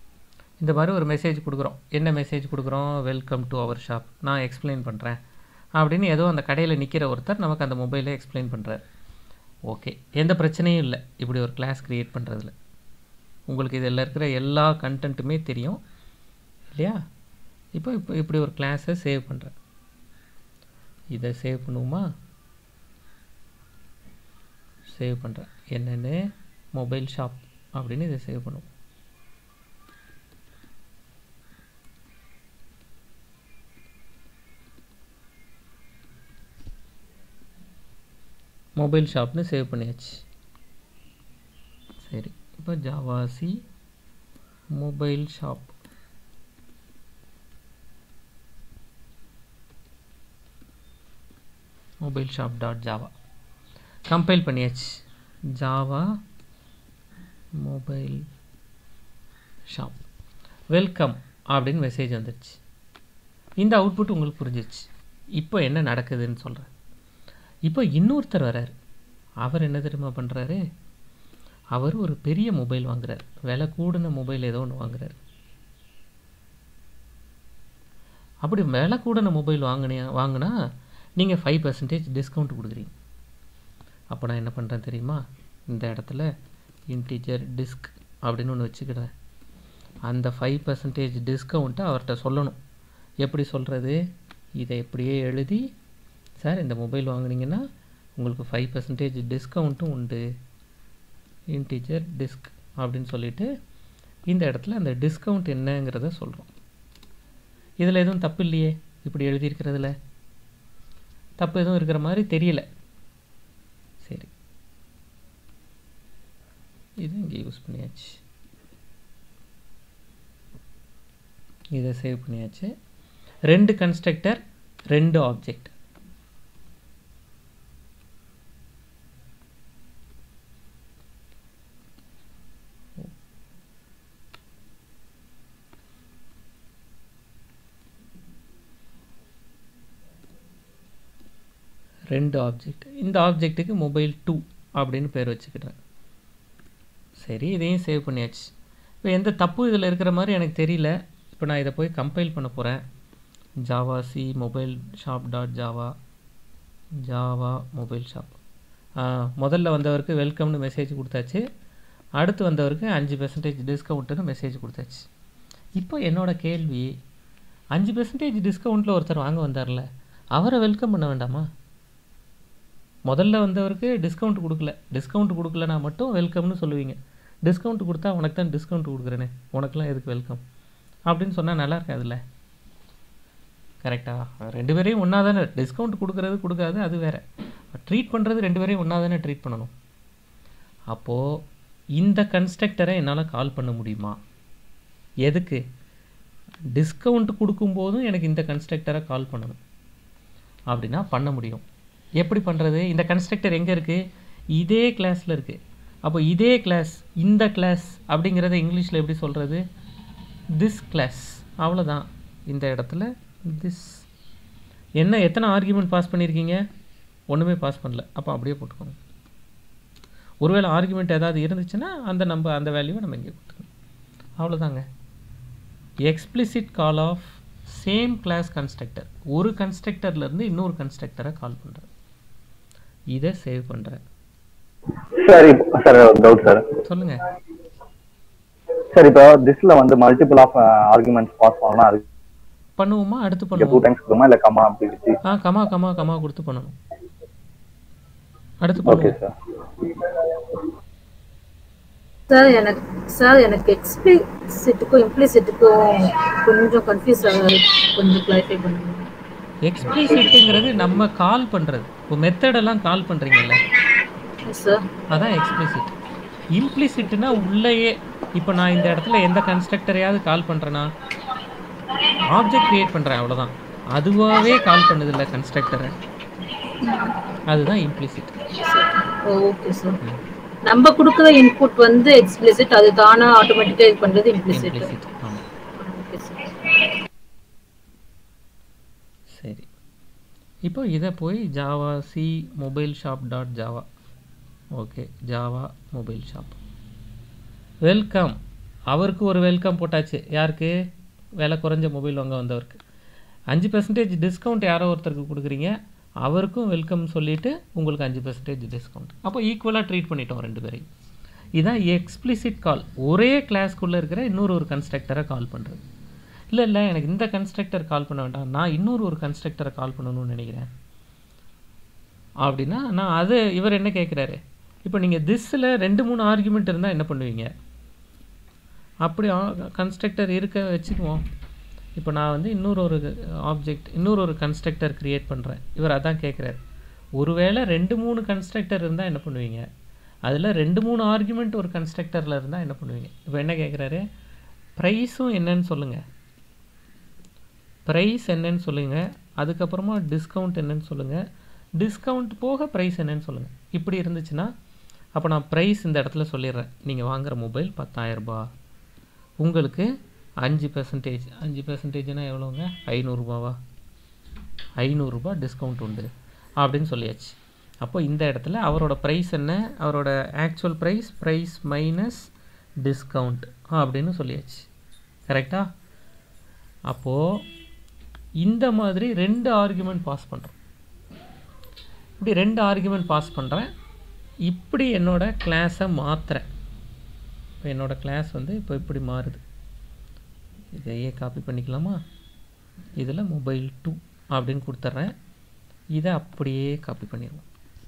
இந்த மாதிரி ஒரு மெசேஜ் கொடுக்குறோம் என்ன மெசேஜ் கொடுக்குறோம் வெல்கம் டு அவர் ஷாப் நான் எக்ஸ்பிளைன் பண்ணுறேன் அப்படின்னு ஏதோ அந்த கடையில் நிற்கிற ஒருத்தர் நமக்கு அந்த மொபைலை எக்ஸ்பிளைன் பண்ணுறாரு ஓகே எந்த பிரச்சனையும் இல்லை இப்படி ஒரு கிளாஸ் க்ரியேட் பண்ணுறதுல உங்களுக்கு இதில் இருக்கிற எல்லா கண்டென்ட்டுமே தெரியும் இல்லையா இப்போ இப்போ இப்படி ஒரு கிளாஸை சேவ் பண்ணுறேன் இதை சேவ் பண்ணுவோமா சேவ் பண்ணுறேன் என்னென்னு மொபைல் ஷாப் அப்படின்னு இதை சேவ் பண்ணுவோம் மொபைல் ஷாப்னு சேவ் பண்ணியாச்சு சரி இப்போ Java C mobile shop mobile shop dot Java compile பண்ணியாச்சு ஜாவா மொபைல் ஷாப் வெல்கம் அப்படின்னு மெசேஜ் வந்துடுச்சு இந்த அவுட்புட் உங்களுக்கு புரிஞ்சிச்சு இப்போ என்ன நடக்குதுன்னு சொல்கிறேன் இப்போ இன்னொருத்தர் வரார் அவர் என்ன தெரியுமா பண்ணுறாரு அவர் ஒரு பெரிய மொபைல் வாங்குறார் விலை கூடின மொபைல் ஏதோ ஒன்று வாங்குறாரு அப்படி விலை கூடின மொபைல் வாங்கினியா வாங்கினா நீங்கள் ஃபைவ் பர்சன்டேஜ் டிஸ்கவுண்ட் கொடுக்குறீங்க அப்போ நான் என்ன பண்ணுறேன் தெரியுமா இந்த இடத்துல இன்டீஜர் டிஸ்க் அப்படின்னு ஒன்று வச்சுக்கிறேன் அந்த ஃபைவ் பர்சன்டேஜ் டிஸ்கவுண்ட்டை அவர்கிட்ட சொல்லணும் எப்படி சொல்கிறது இதை எப்படியே எழுதி சார் இந்த மொபைல் வாங்குனீங்கன்னா உங்களுக்கு ஃபைவ் பர்சன்டேஜ் டிஸ்கவுண்ட்டும் உண்டு இன்டீஜர் டிஸ்க் அப்படின்னு சொல்லிட்டு இந்த இடத்துல அந்த டிஸ்கவுண்ட் என்னங்கிறத சொல்கிறோம் இதில் எதுவும் தப்பு இல்லையே இப்படி எழுதியிருக்கிறதுல தப்பு எதுவும் இருக்கிற மாதிரி தெரியல சரி இது இங்கே யூஸ் பண்ணியாச்சு இதை சேவ் பண்ணியாச்சு ரெண்டு கன்ஸ்ட்ரக்டர் ரெண்டு ஆப்ஜெக்ட் ரெண்டு ஆப்ஜெக்ட் இந்த ஆப்ஜெக்ட்டுக்கு மொபைல் டூ அப்படின்னு பேர் வச்சுக்கிறேன் சரி இதையும் சேவ் பண்ணியாச்சு இப்போ எந்த தப்பும் இதில் இருக்கிற மாதிரி எனக்கு தெரியல இப்போ நான் இதை போய் கம்பைல் பண்ண போகிறேன் Java C mobile shop dot Java Java mobile shop முதல்ல வந்தவருக்கு வெல்கம்னு மெசேஜ் கொடுத்தாச்சு அடுத்து வந்தவருக்கு அஞ்சு பெர்சன்டேஜ் டிஸ்கவுண்ட்டுன்னு மெசேஜ் கொடுத்தாச்சு இப்போ என்னோட கேள்வி அஞ்சு பெர்சன்டேஜ் டிஸ்கவுண்ட்டில் ஒருத்தர் வாங்க வந்தார்ல அவரை வெல்கம் பண்ண வேண்டாமா முதல்ல வந்தவருக்கு டிஸ்கவுண்ட் கொடுக்கல டிஸ்கவுண்ட் கொடுக்கலனா மட்டும் வெல்கம்னு சொல்லுவீங்க டிஸ்கவுண்ட் கொடுத்தா உனக்கு தான் டிஸ்கவுண்ட் கொடுக்குறேனே உனக்குலாம் எதுக்கு வெல்கம் அப்படின்னு சொன்னால் நல்லா இருக்காதுல்ல கரெக்டாக ரெண்டு பேரையும் ஒன்றா தானே டிஸ்கவுண்ட் கொடுக்குறது கொடுக்காது அது வேறு ட்ரீட் பண்ணுறது ரெண்டு பேரையும் ஒன்றா தானே ட்ரீட் பண்ணணும் அப்போது இந்த கன்ஸ்ட்ரக்டரை என்னால் கால் பண்ண முடியுமா எதுக்கு டிஸ்கவுண்ட் கொடுக்கும்போதும் எனக்கு இந்த கன்ஸ்ட்ரக்டரை கால் பண்ணணும் அப்படின்னா பண்ண முடியும் எப்படி பண்ணுறது இந்த கன்ஸ்ட்ரக்டர் எங்கே இருக்குது இதே கிளாஸில் இருக்குது அப்போ இதே கிளாஸ் இந்த கிளாஸ் அப்படிங்கிறத இங்கிலீஷில் எப்படி சொல்கிறது திஸ் கிளாஸ் அவ்வளோதான் இந்த இடத்துல திஸ் என்ன எத்தனை ஆர்கியூமெண்ட் பாஸ் பண்ணியிருக்கீங்க ஒன்றுமே பாஸ் பண்ணல அப்போ அப்படியே போட்டுக்கோங்க ஒருவேளை ஆர்குமெண்ட் ஏதாவது இருந்துச்சுன்னா அந்த நம்ம அந்த வேல்யூவை நம்ம இங்கே கொடுத்துக்கணும் அவ்வளோதாங்க explicit call of same class constructor ஒரு கன்ஸ்ட்ரக்டர்லேருந்து இன்னொரு கன்ஸ்ட்ரக்டரை கால் பண்ணுறேன் இதை சேவ் பண்ணுறேன் சார் இப்போ சார் டவுட் சார் சொல்லுங்கள் சார் இப்போ திஸ்ல வந்து மல்டிபிள் ஆஃப் ஆர்குமெண்ட்ஸ் பாஸ் பண்ணலாம் அதுக்கு பண்ணுவோமா அடுத்து டூ பண்ணுவோம் டைம்ஸ் கொடுமா இல்ல கமா அப்படி வச்சு ஆ கமா கமா கமா கொடுத்து பண்ணணும் அடுத்து ஓகே பண்ணுவோம் சார் சார் எனக்கு சார் எனக்கு எக்ஸ்பிளிசிட்டுக்கும் இம்ப்ளிசிட்டுக்கும் கொஞ்சம் கன்ஃபியூஸ் ஆகுது கொஞ்சம் கிளாரிஃபை பண்ணுங்க எக்ஸ்பிளிசிட்டுங்கிறது நம்ம கால் பண்ணுறது இப்போ மெத்தடெல்லாம் கால் பண்ணுறீங்கல்ல சார் அதான் எக்ஸ்பிளிசிட் இம்ப்ளிசிட்னா உள்ளேயே இப்போ நான் இந்த இடத்துல எந்த கன்ஸ்ட்ரக்டரையாவது கால் பண்ணுறேன்னா ஆப்ஜெக்ட் கிரியேட் பண்ணுறேன் அவ்வளோதான் அதுவாகவே கால் பண்ணுதில்ல கன்ஸ்ட்ரக்டரை அதுதான் இம்ப்ளிசிட் ஓகே சார் நம்ம கொடுக்குற இன்புட் வந்து எக்ஸ்பிளிசிட் அது தானா ஆட்டோமேட்டிக்கா இது பண்றது இம்ப்ளிசிட் இம்ப்ளிசிட் ஆமாம் ஓகே சார் சரி இப்போ இதை போய் Java C mobile shop dot Java okay Java mobile shop welcome அவருக்கு ஒரு வெல்கம் போட்டாச்சு யாருக்கு விலை குறைஞ்ச மொபைல் வாங்க வந்தவருக்கு அஞ்சு பர்சன்டேஜ் டிஸ்கவுண்ட் யாரோ ஒருத்தருக்கு கொடுக்குறீங்க அவருக்கும் வெல்கம் சொல்லிவிட்டு உங்களுக்கு அஞ்சு பர்சன்டேஜ் டிஸ்கவுண்ட் அப்போ ஈக்குவலாக ட்ரீட் பண்ணிட்டோம் ரெண்டு பேரையும் இதான் எக்ஸ்பிளிசிட் கால் ஒரே கிளாஸ்க்குள்ளே இருக்கிற இன்னொரு ஒரு கன்ஸ்ட்ரக்டரை கால் பண்ணுறது இல்லை இல்லை எனக்கு இந்த கன்ஸ்ட்ரக்டர் கால் பண்ண வேண்டாம் நான் இன்னொரு ஒரு கன்ஸ்ட்ரக்டரை கால் பண்ணணும்னு நினைக்கிறேன் அப்படின்னா நான் அது இவர் என்ன கேட்குறாரு இப்போ நீங்கள் திஸ்ஸில் ரெண்டு மூணு ஆர்குமெண்ட் இருந்தால் என்ன பண்ணுவீங்க அப்படி கன்ஸ்ட்ரக்டர் இருக்க வச்சுக்குவோம் இப்போ நான் வந்து இன்னொரு ஒரு ஆப்ஜெக்ட் இன்னொரு ஒரு கன்ஸ்ட்ரக்டர் க்ரியேட் பண்ணுறேன் இவர் அதான் கேட்குறாரு ஒருவேளை ரெண்டு மூணு கன்ஸ்ட்ரக்டர் இருந்தால் என்ன பண்ணுவீங்க அதில் ரெண்டு மூணு ஆர்குமெண்ட் ஒரு கன்ஸ்ட்ரக்டரில் இருந்தால் என்ன பண்ணுவீங்க இப்போ என்ன கேட்குறாரு ப்ரைஸும் என்னன்னு சொல்லுங்கள் ப்ரைஸ் என்னன்னு சொல்லுங்கள் அதுக்கப்புறமா டிஸ்கவுண்ட் என்னன்னு சொல்லுங்கள் டிஸ்கவுண்ட் போக ப்ரைஸ் என்னன்னு சொல்லுங்கள் இப்படி இருந்துச்சுன்னா அப்போ நான் ப்ரைஸ் இந்த இடத்துல சொல்லிடுறேன் நீங்கள் வாங்குகிற மொபைல் பத்தாயிரரூபா உங்களுக்கு அஞ்சு பெர்சன்டேஜ் அஞ்சு பெர்சன்டேஜ்னால் எவ்வளோங்க ஐநூறுரூபாவா ஐநூறுரூபா டிஸ்கவுண்ட் உண்டு அப்படின்னு சொல்லியாச்சு அப்போ இந்த இடத்துல அவரோட ப்ரைஸ் என்ன அவரோட actual price price minus discount அப்படின்னு சொல்லியாச்சு கரெக்டா அப்போது இந்த மாதிரி ரெண்டு ஆர்குமெண்ட் பாஸ் பண்ணுறோம் இப்படி ரெண்டு ஆர்குமெண்ட் பாஸ் பண்ணுறேன் இப்படி என்னோட கிளாஸை மாற்றுறேன் இப்போ என்னோட கிளாஸ் வந்து இப்போ இப்படி மாறுது இதையே காப்பி பண்ணிக்கலாமா இதில் மொபைல் டூ அப்படின்னு கொடுத்துட்றேன் இதை அப்படியே காப்பி பண்ணிடுவோம்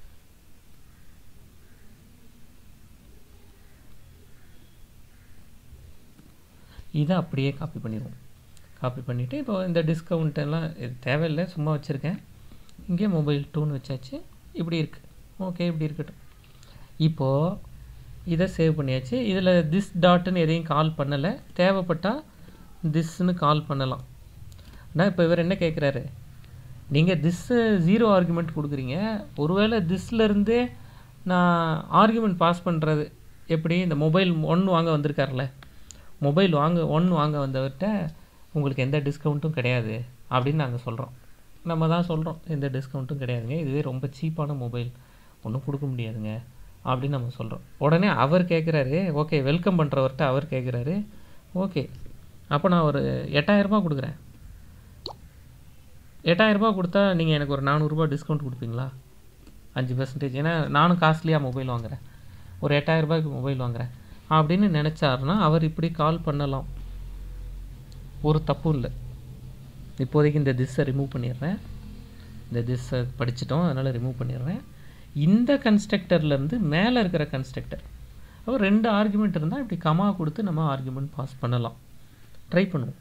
இதை அப்படியே காப்பி பண்ணிடுவோம் காப்பி பண்ணிவிட்டு இப்போ இந்த டிஸ்கவுண்ட் எல்லாம் இது தேவையில்லை சும்மா வச்சுருக்கேன் இங்கே மொபைல் டூன்னு வச்சாச்சு இப்படி இருக்குது ஓகே இப்படி இருக்கட்டும் இப்போது இதை சேவ் பண்ணியாச்சு இதில் திஸ் டாட்டுன்னு எதையும் கால் பண்ணலை தேவைப்பட்டால் திஸ்ன்னு கால் பண்ணலாம் ஆனால் இப்போ இவர் என்ன கேட்குறாரு நீங்கள் திஸ்ஸு ஜீரோ ஆர்குமெண்ட் கொடுக்குறீங்க ஒருவேளை திஸ்லேருந்தே நான் ஆர்குமெண்ட் பாஸ் பண்ணுறது எப்படி இந்த மொபைல் ஒன் வாங்க வந்திருக்கார்ல மொபைல் வாங்க ஒன் வாங்க வந்தவர்கிட்ட உங்களுக்கு எந்த டிஸ்கவுண்ட்டும் கிடையாது அப்படின்னு நாங்கள் சொல்கிறோம் நம்ம தான் சொல்கிறோம் எந்த டிஸ்கவுண்ட்டும் கிடையாதுங்க இதுவே ரொம்ப சீப்பான மொபைல் ஒன்றும் கொடுக்க முடியாதுங்க அப்படின்னு நம்ம சொல்கிறோம் உடனே அவர் கேட்குறாரு ஓகே வெல்கம் பண்ணுறவர்கிட்ட அவர் கேட்குறாரு ஓகே அப்போ நான் ஒரு எட்டாயிரரூபா கொடுக்குறேன் எட்டாயிரரூபா கொடுத்தா நீங்கள் எனக்கு ஒரு நானூறுரூபா டிஸ்கவுண்ட் கொடுப்பீங்களா அஞ்சு பர்சன்டேஜ் ஏன்னா நானும் காஸ்ட்லியாக மொபைல் வாங்குறேன் ஒரு எட்டாயிரரூபாய்க்கு மொபைல் வாங்குறேன் அப்படின்னு நினச்சாருன்னா அவர் இப்படி கால் பண்ணலாம் ஒரு தப்பும் இல்லை இப்போதைக்கு இந்த திஸ்ஸை ரிமூவ் பண்ணிடுறேன் இந்த திஸ்ஸை படிச்சிட்டோம் அதனால் ரிமூவ் பண்ணிடுறேன் இந்த கன்ஸ்ட்ரக்டர்லேருந்து மேலே இருக்கிற கன்ஸ்ட்ரக்டர் அப்போ ரெண்டு ஆர்குமெண்ட் இருந்தால் இப்படி கமா கொடுத்து நம்ம ஆர்குமெண்ட் பாஸ் பண்ணலாம் ட்ரை பண்ணுவோம்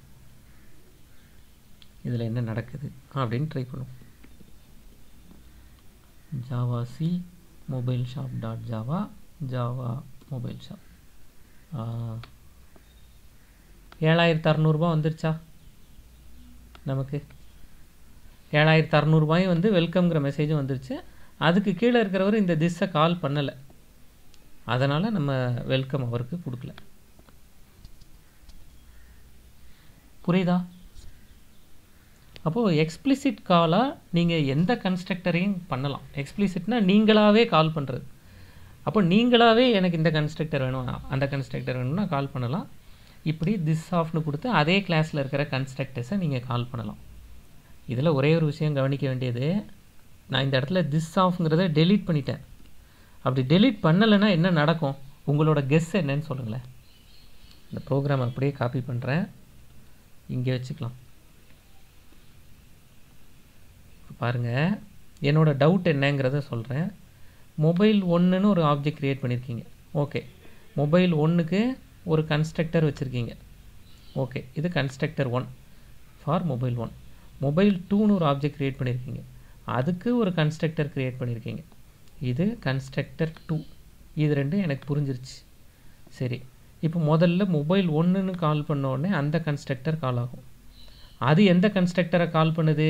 இதில் என்ன நடக்குது அப்படின்னு ட்ரை பண்ணுவோம் Java C mobile shop dot Java Java mobile shop ஏழாயிரத்து அறநூறுபா வந்துருச்சா நமக்கு ஏழாயிரத்து அறநூறுபாயும் வந்து வெல்கம்ங்கிற மெசேஜும் வந்துருச்சு அதுக்கு கீழே இருக்கிறவர் இந்த திஸ்ஸை கால் பண்ணலை அதனால் நம்ம வெல்கம் அவருக்கு கொடுக்கல புரியுதா அப்போது எக்ஸ்பிளிசிட் காலாக நீங்கள் எந்த கன்ஸ்ட்ரக்டரையும் பண்ணலாம் எக்ஸ்பிளிசிட்னா நீங்களாகவே கால் பண்ணுறது அப்போ நீங்களாகவே எனக்கு இந்த கன்ஸ்ட்ரக்டர் வேணும் அந்த கன்ஸ்ட்ரக்டர் வேணும்னா கால் பண்ணலாம் இப்படி திஸ் ஆஃப்னு கொடுத்து அதே கிளாஸில் இருக்கிற கன்ஸ்ட்ரக்டர்ஸை நீங்கள் கால் பண்ணலாம் இதில் ஒரே ஒரு விஷயம் கவனிக்க வேண்டியது நான் இந்த இடத்துல திஸ் ஆஃப்ங்கிறத டெலீட் பண்ணிட்டேன் அப்படி டெலீட் பண்ணலைன்னா என்ன நடக்கும் உங்களோட கெஸ் என்னன்னு சொல்லுங்களேன் இந்த ப்ரோக்ராம் அப்படியே காப்பி பண்ணுறேன் இங்கே வச்சுக்கலாம் பாருங்கள் என்னோடய டவுட் என்னங்கிறத சொல்கிறேன் மொபைல் ஒன்றுன்னு ஒரு ஆப்ஜெக்ட் க்ரியேட் பண்ணியிருக்கீங்க ஓகே மொபைல் ஒன்றுக்கு ஒரு கன்ஸ்ட்ரக்டர் வச்சுருக்கீங்க ஓகே இது constructor one for mobile one mobile டூன்னு ஒரு ஆப்ஜெக்ட் க்ரியேட் பண்ணியிருக்கீங்க அதுக்கு ஒரு கன்ஸ்ட்ரக்டர் க்ரியேட் பண்ணியிருக்கீங்க இது கன்ஸ்ட்ரக்டர் டூ இது ரெண்டும் எனக்கு புரிஞ்சிருச்சு சரி இப்போ முதல்ல மொபைல் ஒன்றுன்னு கால் பண்ண உடனே அந்த கன்ஸ்ட்ரக்டர் கால் ஆகும் அது எந்த கன்ஸ்ட்ரக்டரை கால் பண்ணுது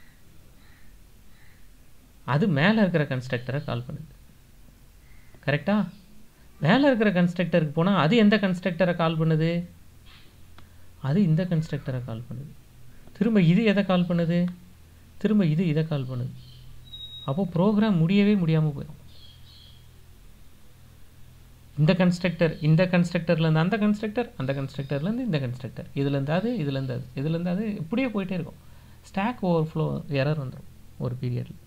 அது மேலே இருக்கிற கன்ஸ்ட்ரக்டரை கால் பண்ணுது கரெக்டா மேலே இருக்கிற கன்ஸ்ட்ரக்டருக்கு போனால் அது எந்த கன்ஸ்ட்ரக்டரை கால் பண்ணுது அது இந்த கன்ஸ்ட்ரக்டரை கால் பண்ணுது திரும்ப இது எதை கால் பண்ணுது திரும்ப இது இதை கால் பண்ணுது அப்போது ப்ரோக்ராம் முடியவே முடியாமல் போயிடும் இந்த கன்ஸ்ட்ரக்டர் இந்த கன்ஸ்ட்ரக்டர்லேருந்து அந்த கன்ஸ்ட்ரக்டர் அந்த கன்ஸ்ட்ரக்டர்லேருந்து இந்த கன்ஸ்ட்ரக்டர் இதுலேருந்து அது இதுலேருந்து அது இதுலேருந்து அது இப்படியே போயிட்டே இருக்கும் ஸ்டாக் ஓவர்ஃப்ளோ எரர் வந்துடும் ஒரு பீரியடில்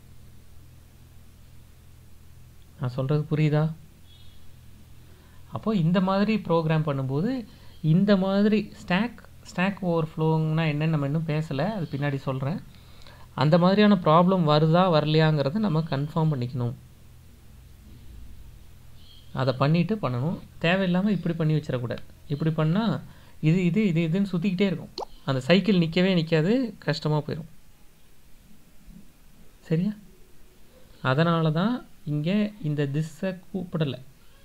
நான் சொல்கிறது புரியுதா அப்போ இந்த மாதிரி ப்ரோக்ராம் பண்ணும்போது இந்த மாதிரி ஸ்டாக் ஸ்டாக் ஓவர்ஃப்ளோங்கன்னா என்னன்னு நம்ம இன்னும் பேசலை அது பின்னாடி சொல்கிறேன் அந்த மாதிரியான ப்ராப்ளம் வருதா வரலையாங்கிறத நம்ம கன்ஃபார்ம் பண்ணிக்கணும் அதை பண்ணிட்டு பண்ணணும் தேவையில்லாமல் இப்படி பண்ணி வச்சிடக்கூடாது இப்படி பண்ணால் இது இது இது இதுன்னு சுற்றிக்கிட்டே இருக்கும் அந்த சைக்கிள் நிற்கவே நிற்காது கஷ்டமாக போயிடும் சரியா அதனால தான் இங்கே இந்த திஸ்ஸை கூப்பிடலை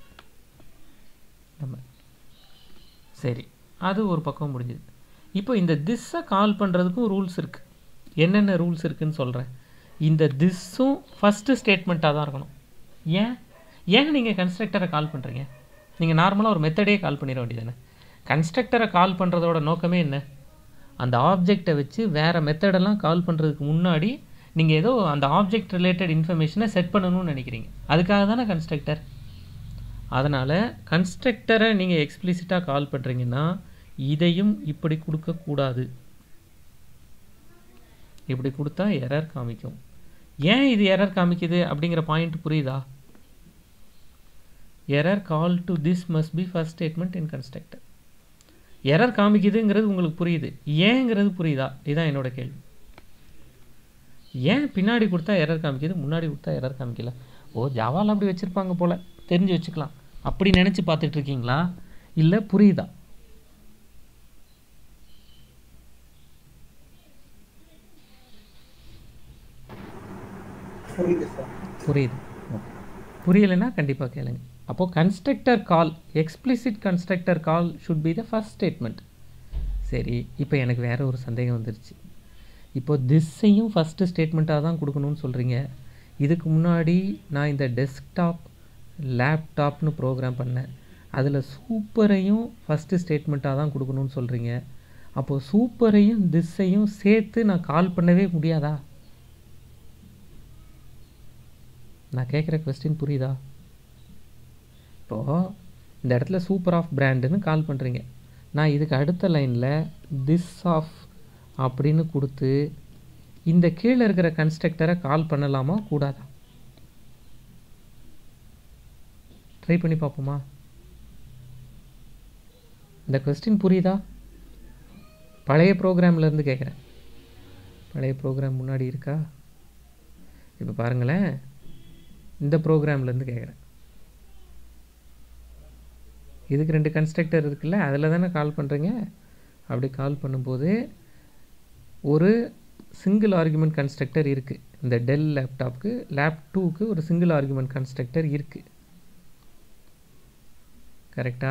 நம்ம சரி அது ஒரு பக்கம் முடிஞ்சுது இப்போ இந்த திஸ்ஸை கால் பண்ணுறதுக்கும் ரூல்ஸ் இருக்குது என்னென்ன ரூல்ஸ் இருக்குன்னு சொல்கிறேன் இந்த திஸ்ஸும் ஃபஸ்ட்டு ஸ்டேட்மெண்ட்டாக தான் இருக்கணும் ஏன் ஏன் நீங்கள் கன்ஸ்ட்ரக்டரை கால் பண்ணுறீங்க நீங்கள் நார்மலாக ஒரு மெத்தடே கால் பண்ணிட வேண்டியதானே கன்ஸ்ட்ரக்டரை கால் பண்ணுறதோட நோக்கமே என்ன அந்த ஆப்ஜெக்டை வச்சு வேறு மெத்தடெல்லாம் கால் பண்ணுறதுக்கு முன்னாடி நீங்கள் ஏதோ அந்த ஆப்ஜெக்ட் ரிலேட்டட் இன்ஃபர்மேஷனை செட் பண்ணணும்னு நினைக்கிறீங்க அதுக்காக தானே கன்ஸ்ட்ரக்டர் அதனால் கன்ஸ்ட்ரக்டரை நீங்கள் எக்ஸ்பிளிசிட்டாக கால் பண்ணுறீங்கன்னா இதையும் இப்படி கொடுக்கக்கூடாது இப்படி கொடுத்தா எரர் காமிக்கும் ஏன் இது எரர் காமிக்குது அப்படிங்கிற பாயிண்ட் புரியுதா error call to this must be first statement in constructor error காமிக்குதுங்கிறது உங்களுக்கு புரியுது ஏங்கிறது புரியுதா இதுதான் என்னோட கேள்வி ஏன் பின்னாடி கொடுத்தா எரர் காமிக்குது முன்னாடி கொடுத்தா எரர் காமிக்கல ஓ ஜாவால் அப்படி வச்சுருப்பாங்க போல் தெரிஞ்சு வச்சுக்கலாம் அப்படி நினச்சி பார்த்துட்டு இருக்கீங்களா இல்லை புரியுதா புரியுது சார் புரியுது ஓகே புரியலைன்னா கண்டிப்பாக கேளுங்க அப்போது constructor call explicit constructor call should be the first statement சரி இப்போ எனக்கு வேற ஒரு சந்தேகம் வந்துருச்சு இப்போ திஸ்ஸையும் ஃபஸ்ட்டு ஸ்டேட்மெண்ட்டாக தான் கொடுக்கணும்னு சொல்கிறீங்க இதுக்கு முன்னாடி நான் இந்த டெஸ்க்டாப் லேப்டாப்னு ப்ரோக்ராம் பண்ணேன் அதில் சூப்பரையும் ஃபஸ்ட்டு ஸ்டேட்மெண்ட்டாக தான் கொடுக்கணும்னு சொல்கிறீங்க அப்போது சூப்பரையும் திஸ்ஸையும் சேர்த்து நான் கால் பண்ணவே முடியாதா நான் கேட்குற கொஸ்டின் புரியுதா இப்போது இந்த இடத்துல சூப்பர் ஆஃப் பிராண்டுன்னு கால் பண்ணுறீங்க நான் இதுக்கு அடுத்த லைனில் திஸ் ஆஃப் அப்படின்னு கொடுத்து இந்த கீழே இருக்கிற கன்ஸ்ட்ரக்டரை கால் பண்ணலாமா கூடாதா ட்ரை பண்ணி பார்ப்போமா இந்த கொஸ்டின் புரியுதா பழைய ப்ரோக்ராம்ல இருந்து கேட்குறேன் பழைய ப்ரோக்ராம் முன்னாடி இருக்கா இப்போ பாருங்களேன் இந்த ப்ரோக்ராம்லேருந்து கேட்குறேன் இதுக்கு ரெண்டு கன்ஸ்ட்ரக்டர் இருக்குல்ல அதில் தானே கால் பண்ணுறீங்க அப்படி கால் பண்ணும்போது ஒரு சிங்கிள் ஆர்குமெண்ட் கன்ஸ்ட்ரக்டர் இருக்குது இந்த டெல் லேப்டாப்க்கு லேப் டூக்கு ஒரு சிங்கிள் ஆர்குமெண்ட் கன்ஸ்ட்ரக்டர் இருக்குது கரெக்டா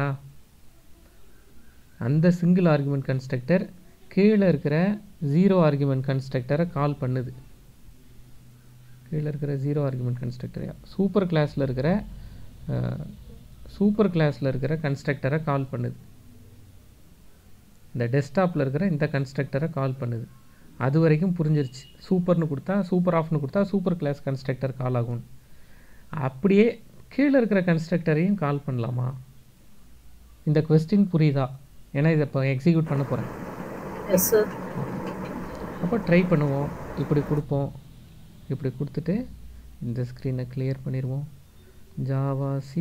அந்த சிங்கிள் ஆர்குமெண்ட் கன்ஸ்ட்ரக்டர் கீழே இருக்கிற ஜீரோ ஆர்குமெண்ட் கன்ஸ்ட்ரக்டரை கால் பண்ணுது கீழே இருக்கிற ஜீரோ ஆர்குமெண்ட் கன்ஸ்ட்ரக்டரையா சூப்பர் கிளாஸில் இருக்கிற சூப்பர் கிளாஸில் இருக்கிற கன்ஸ்ட்ரக்டரை கால் பண்ணுது இந்த டெஸ்க்டாப்பில் இருக்கிற இந்த கன்ஸ்ட்ரக்டரை கால் பண்ணுது அது வரைக்கும் புரிஞ்சிருச்சு சூப்பர்னு கொடுத்தா சூப்பர் ஆஃப்னு கொடுத்தா சூப்பர் கிளாஸ் கன்ஸ்ட்ரக்டர் கால் ஆகும் அப்படியே கீழே இருக்கிற கன்ஸ்ட்ரக்டரையும் கால் பண்ணலாமா இந்த கொஸ்டின் புரியுதா ஏன்னா இதை இப்போ எக்ஸிக்யூட் பண்ண போகிறேன் எஸ் சார் அப்போ ட்ரை பண்ணுவோம் இப்படி கொடுப்போம் இப்படி கொடுத்துட்டு இந்த ஸ்க்ரீனை கிளியர் பண்ணிடுவோம் Java C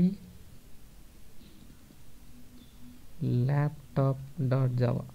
laptop dot Java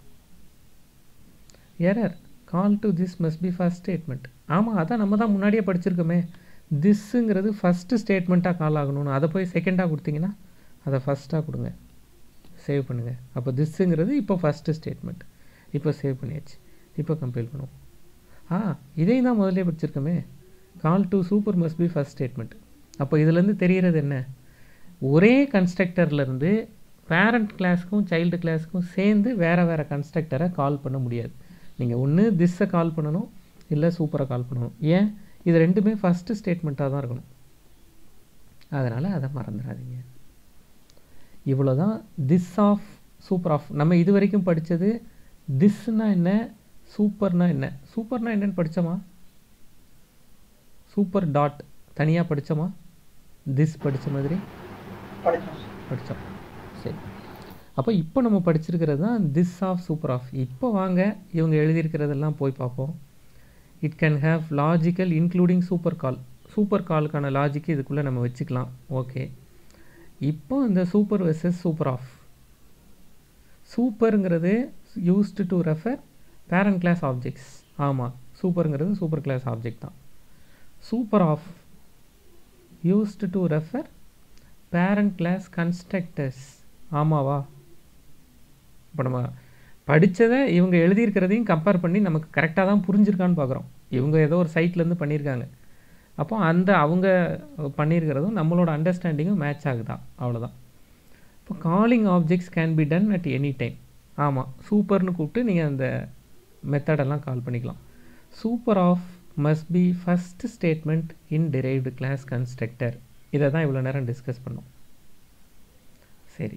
error call to this must be first statement ஆமாம் அதான் நம்ம தான் முன்னாடியே படிச்சிருக்கோமே திஸ்ஸுங்கிறது ஃபஸ்ட்டு ஸ்டேட்மெண்ட்டாக கால் ஆகணும்னு அதை போய் செகண்டாக கொடுத்தீங்கன்னா அதை ஃபஸ்ட்டாக கொடுங்க சேவ் பண்ணுங்கள் அப்போ திஸ்ஸுங்கிறது இப்போ ஃபஸ்ட்டு ஸ்டேட்மெண்ட் இப்போ சேவ் பண்ணியாச்சு இப்போ கம்பைல் பண்ணுவோம் ஆ இதையும் தான் முதல்ல படிச்சிருக்கோமே call to super must be first statement அப்போ இதுலேருந்து தெரிகிறது என்ன ஒரே கன்ஸ்ட்ரக்டர்லேருந்து பேரண்ட் கிளாஸ்க்கும் சைல்டு கிளாஸ்க்கும் சேர்ந்து வேறு வேறு கன்ஸ்ட்ரக்டரை கால் பண்ண முடியாது நீங்கள் ஒன்று திஸ்ஸை கால் பண்ணணும் இல்லை சூப்பரை கால் பண்ணணும் ஏன் இது ரெண்டுமே ஃபஸ்ட்டு ஸ்டேட்மெண்ட்டாக தான் இருக்கணும் அதனால் அதை மறந்துடாதீங்க இவ்வளோ தான் திஸ் ஆஃப் சூப்பர் ஆஃப் நம்ம இது வரைக்கும் படித்தது திஸ்னா என்ன சூப்பர்னா என்ன சூப்பர்னா என்னன்னு படித்தோமா சூப்பர் டாட் தனியாக படித்தோமா திஸ் படித்த மாதிரி படிச்சோம் சார். படித்தோம் சரி அப்போ இப்போ நம்ம படிச்சிருக்கிறது தான் திஸ் ஆஃப் சூப்பர் ஆஃப் இப்போ வாங்க இவங்க எழுதியிருக்கிறதெல்லாம் போய் பார்ப்போம் it can have logical including super call super காலுக்கான லாஜிக் இதுக்குள்ளே நம்ம வச்சுக்கலாம் ஓகே இப்போ இந்த சூப்பர் வெர்சஸ் சூப்பர் ஆஃப் சூப்பருங்கிறது used to refer parent class objects ஆமாம் சூப்பருங்கிறது சூப்பர் கிளாஸ் ஆப்ஜெக்ட் தான் super of used to refer parent class constructors ஆமாவா இப்போ நம்ம படித்ததை இவங்க எழுதியிருக்கிறதையும் கம்பேர் பண்ணி நமக்கு கரெக்டாக தான் புரிஞ்சிருக்கான்னு பார்க்குறோம் இவங்க ஏதோ ஒரு சைட்லேருந்து பண்ணியிருக்காங்க அப்போ அந்த அவங்க பண்ணியிருக்கிறதும் நம்மளோட அண்டர்ஸ்டாண்டிங்கும் மேட்ச் ஆகுதா அவ்வளோதான் இப்போ calling objects can be done at any time ஆமாம் சூப்பர்னு கூப்பிட்டு நீங்கள் அந்த மெத்தடெல்லாம் கால் பண்ணிக்கலாம் super of must be first statement in derived class constructor இதை தான் இவ்வளோ நேரம் டிஸ்கஸ் பண்ணோம் சரி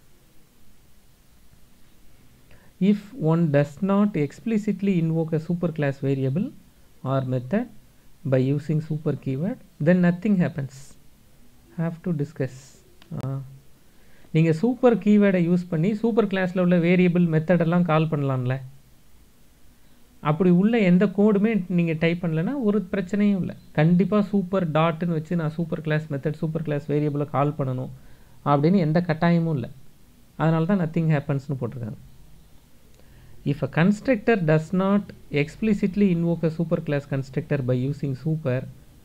if one does not explicitly invoke a superclass variable or method by using super keyword then nothing happens have to discuss ஆ நீங்கள் super கீவேர்டை use பண்ணி சூப்பர் கிளாஸில் உள்ள வேரியபிள் மெத்தடெல்லாம் கால் பண்ணலாம்ல அப்படி உள்ள எந்த கோடுமே நீங்கள் டைப் பண்ணலன்னா ஒரு பிரச்சனையும் இல்லை கண்டிப்பாக சூப்பர் டாட்னு வச்சு நான் super class method super class வேரியபிளை கால் பண்ணணும் அப்படின்னு எந்த கட்டாயமும் இல்லை அதனால தான் நத்திங் ஹேப்பன்ஸ்னு போட்டிருக்காங்க If a constructor does not explicitly invoke a superclass constructor by using super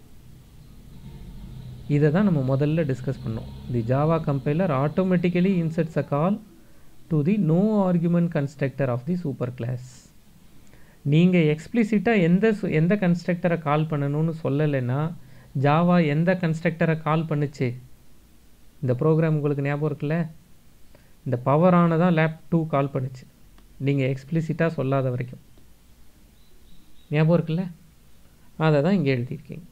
இதை தான் நம்ம முதல்ல டிஸ்கஸ் பண்ணோம் the Java compiler automatically inserts a call to the no argument constructor of the super class நீங்கள் எக்ஸ்பிளிசிட்டாக எந்த சு- எந்த கன்ஸ்ட்ரக்டரை கால் பண்ணணும்னு சொல்லலைன்னா ஜாவா எந்த கன்ஸ்ட்ரக்டரை கால் பண்ணுச்சு இந்த ப்ரோக்ராம் உங்களுக்கு ஞாபகம் இருக்குல்ல இந்த பவர் தான் லேப் டூ கால் பண்ணுச்சு நீங்கள் எக்ஸ்பிளிசிட்டாக சொல்லாத வரைக்கும் ஞாபகம் இருக்குல்ல அதை தான் இங்கே எழுதியிருக்கீங்க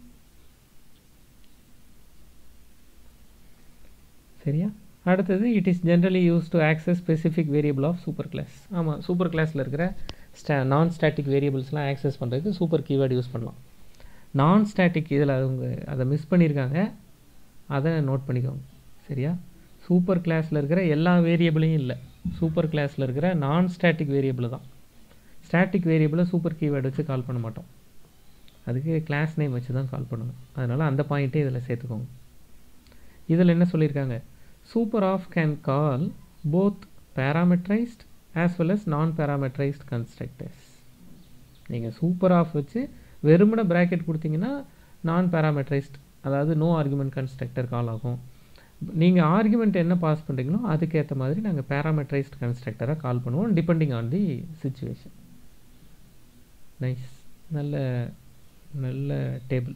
சரியா அடுத்தது it is generally use to access specific variable of super class ஆமாம் சூப்பர் கிளாஸில் இருக்கிற ஸ்டா நான் ஸ்டாட்டிக் வேரியபிள்ஸ்லாம் ஆக்சஸ் பண்ணுறதுக்கு சூப்பர் கீவேர்டு யூஸ் பண்ணலாம் நான் ஸ்டாட்டிக் இதில் அவங்க அதை மிஸ் பண்ணியிருக்காங்க அதை நோட் பண்ணிக்கோங்க சரியா சூப்பர் கிளாஸில் இருக்கிற எல்லா வேரியபிளையும் இல்லை சூப்பர் கிளாஸில் இருக்கிற நான் ஸ்டாட்டிக் வேரியபிள் தான் ஸ்டாட்டிக் வேரியபிளை சூப்பர் கீவேர்டு வச்சு கால் பண்ண மாட்டோம் அதுக்கு கிளாஸ் நேம் வச்சு தான் கால் பண்ணுவோம் அதனால் அந்த பாயிண்ட்டே இதில் சேர்த்துக்கோங்க இதில் என்ன சொல்லியிருக்காங்க super of can call both parameterized as well as non parameterized constructors நீங்கள் சூப்பர் ஆஃப் வச்சு வெறுமனே ப்ராக்கெட் கொடுத்தீங்கன்னா நான் பேராமெட்ரைஸ்ட் அதாவது நோ ஆர்குமெண்ட் கன்ஸ்ட்ரக்டர் கால் ஆகும் நீங்கள் ஆர்குமெண்ட் என்ன பாஸ் பண்ணுறீங்களோ அதுக்கேற்ற மாதிரி நாங்கள் பேராமெட்ரைஸ்ட் கன்ஸ்ட்ரக்டரை கால் பண்ணுவோம் depending on the situation nice நல்ல நல்ல டேபிள்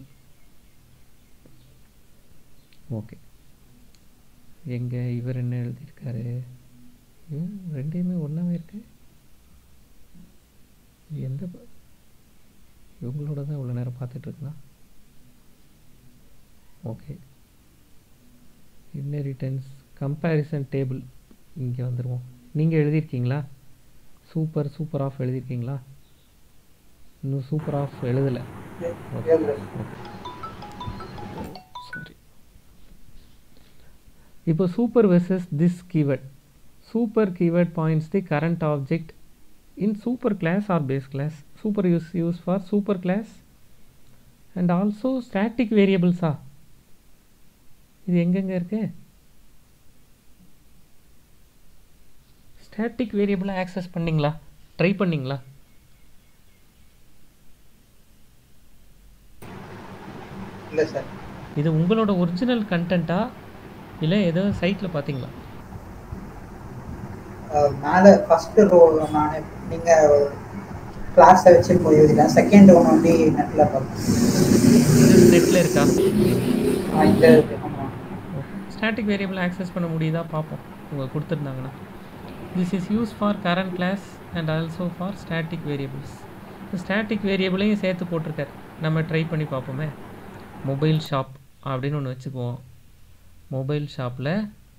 ஓகே எங்க இவர் என்ன எழுதியிருக்காரு இவன் ரெண்டையுமே ஒன்றாவே இருக்கு இது எந்த ப- இவங்களோட தான் இவ்வளோ நேரம் பார்த்துட்டு இருக்கலாம் ஓகே இன்னெரிட்டன்ஸ் கம்பேரிசன் டேபிள் இங்கே வந்துடுவோம் நீங்கள் எழுதியிருக்கீங்களா சூப்பர் சூப்பர் ஆஃப் எழுதியிருக்கீங்களா இன்னும் சூப்பர் ஆஃப் எழுதலை ஓகே சாரி இப்போ super versus this keyword super keyword points the current object in super class or base class super use use for super class and also static வேரியபிள்ஸா இது எங்கெங்க இருக்கு static வேரியபிளை access பண்ணீங்களா try பண்ணீங்களா இல்லை சார் இது உங்களோட ஒரிஜினல் கண்டென்ட்டா இல்லை ஏதோ சைட்டில் பார்த்தீங்களா மேலே ஃபஸ்ட்டு ரோ நான் நீங்கள் கிளாஸை வச்சு போய் எழுதிட்டேன் செகண்ட் ஒன் வந்து நெட்டில் பார்த்தேன் இது நெட்டில் இருக்கா ஆ, இந்த இருக்கு ஆமாம் ஸ்டாட்டிக் வேரியபிள் ஆக்சஸ் பண்ண முடியுதா பார்ப்போம் உங்க கொடுத்துருந்தாங்கன்னா this is use for current class and also for static variables static வேரியபிளையும் சேர்த்து போட்டிருக்காரு நம்ம ட்ரை பண்ணி பார்ப்போமே மொபைல் ஷாப் அப்படின்னு ஒன்று வச்சுக்குவோம் மொபைல் ஷாப்பில்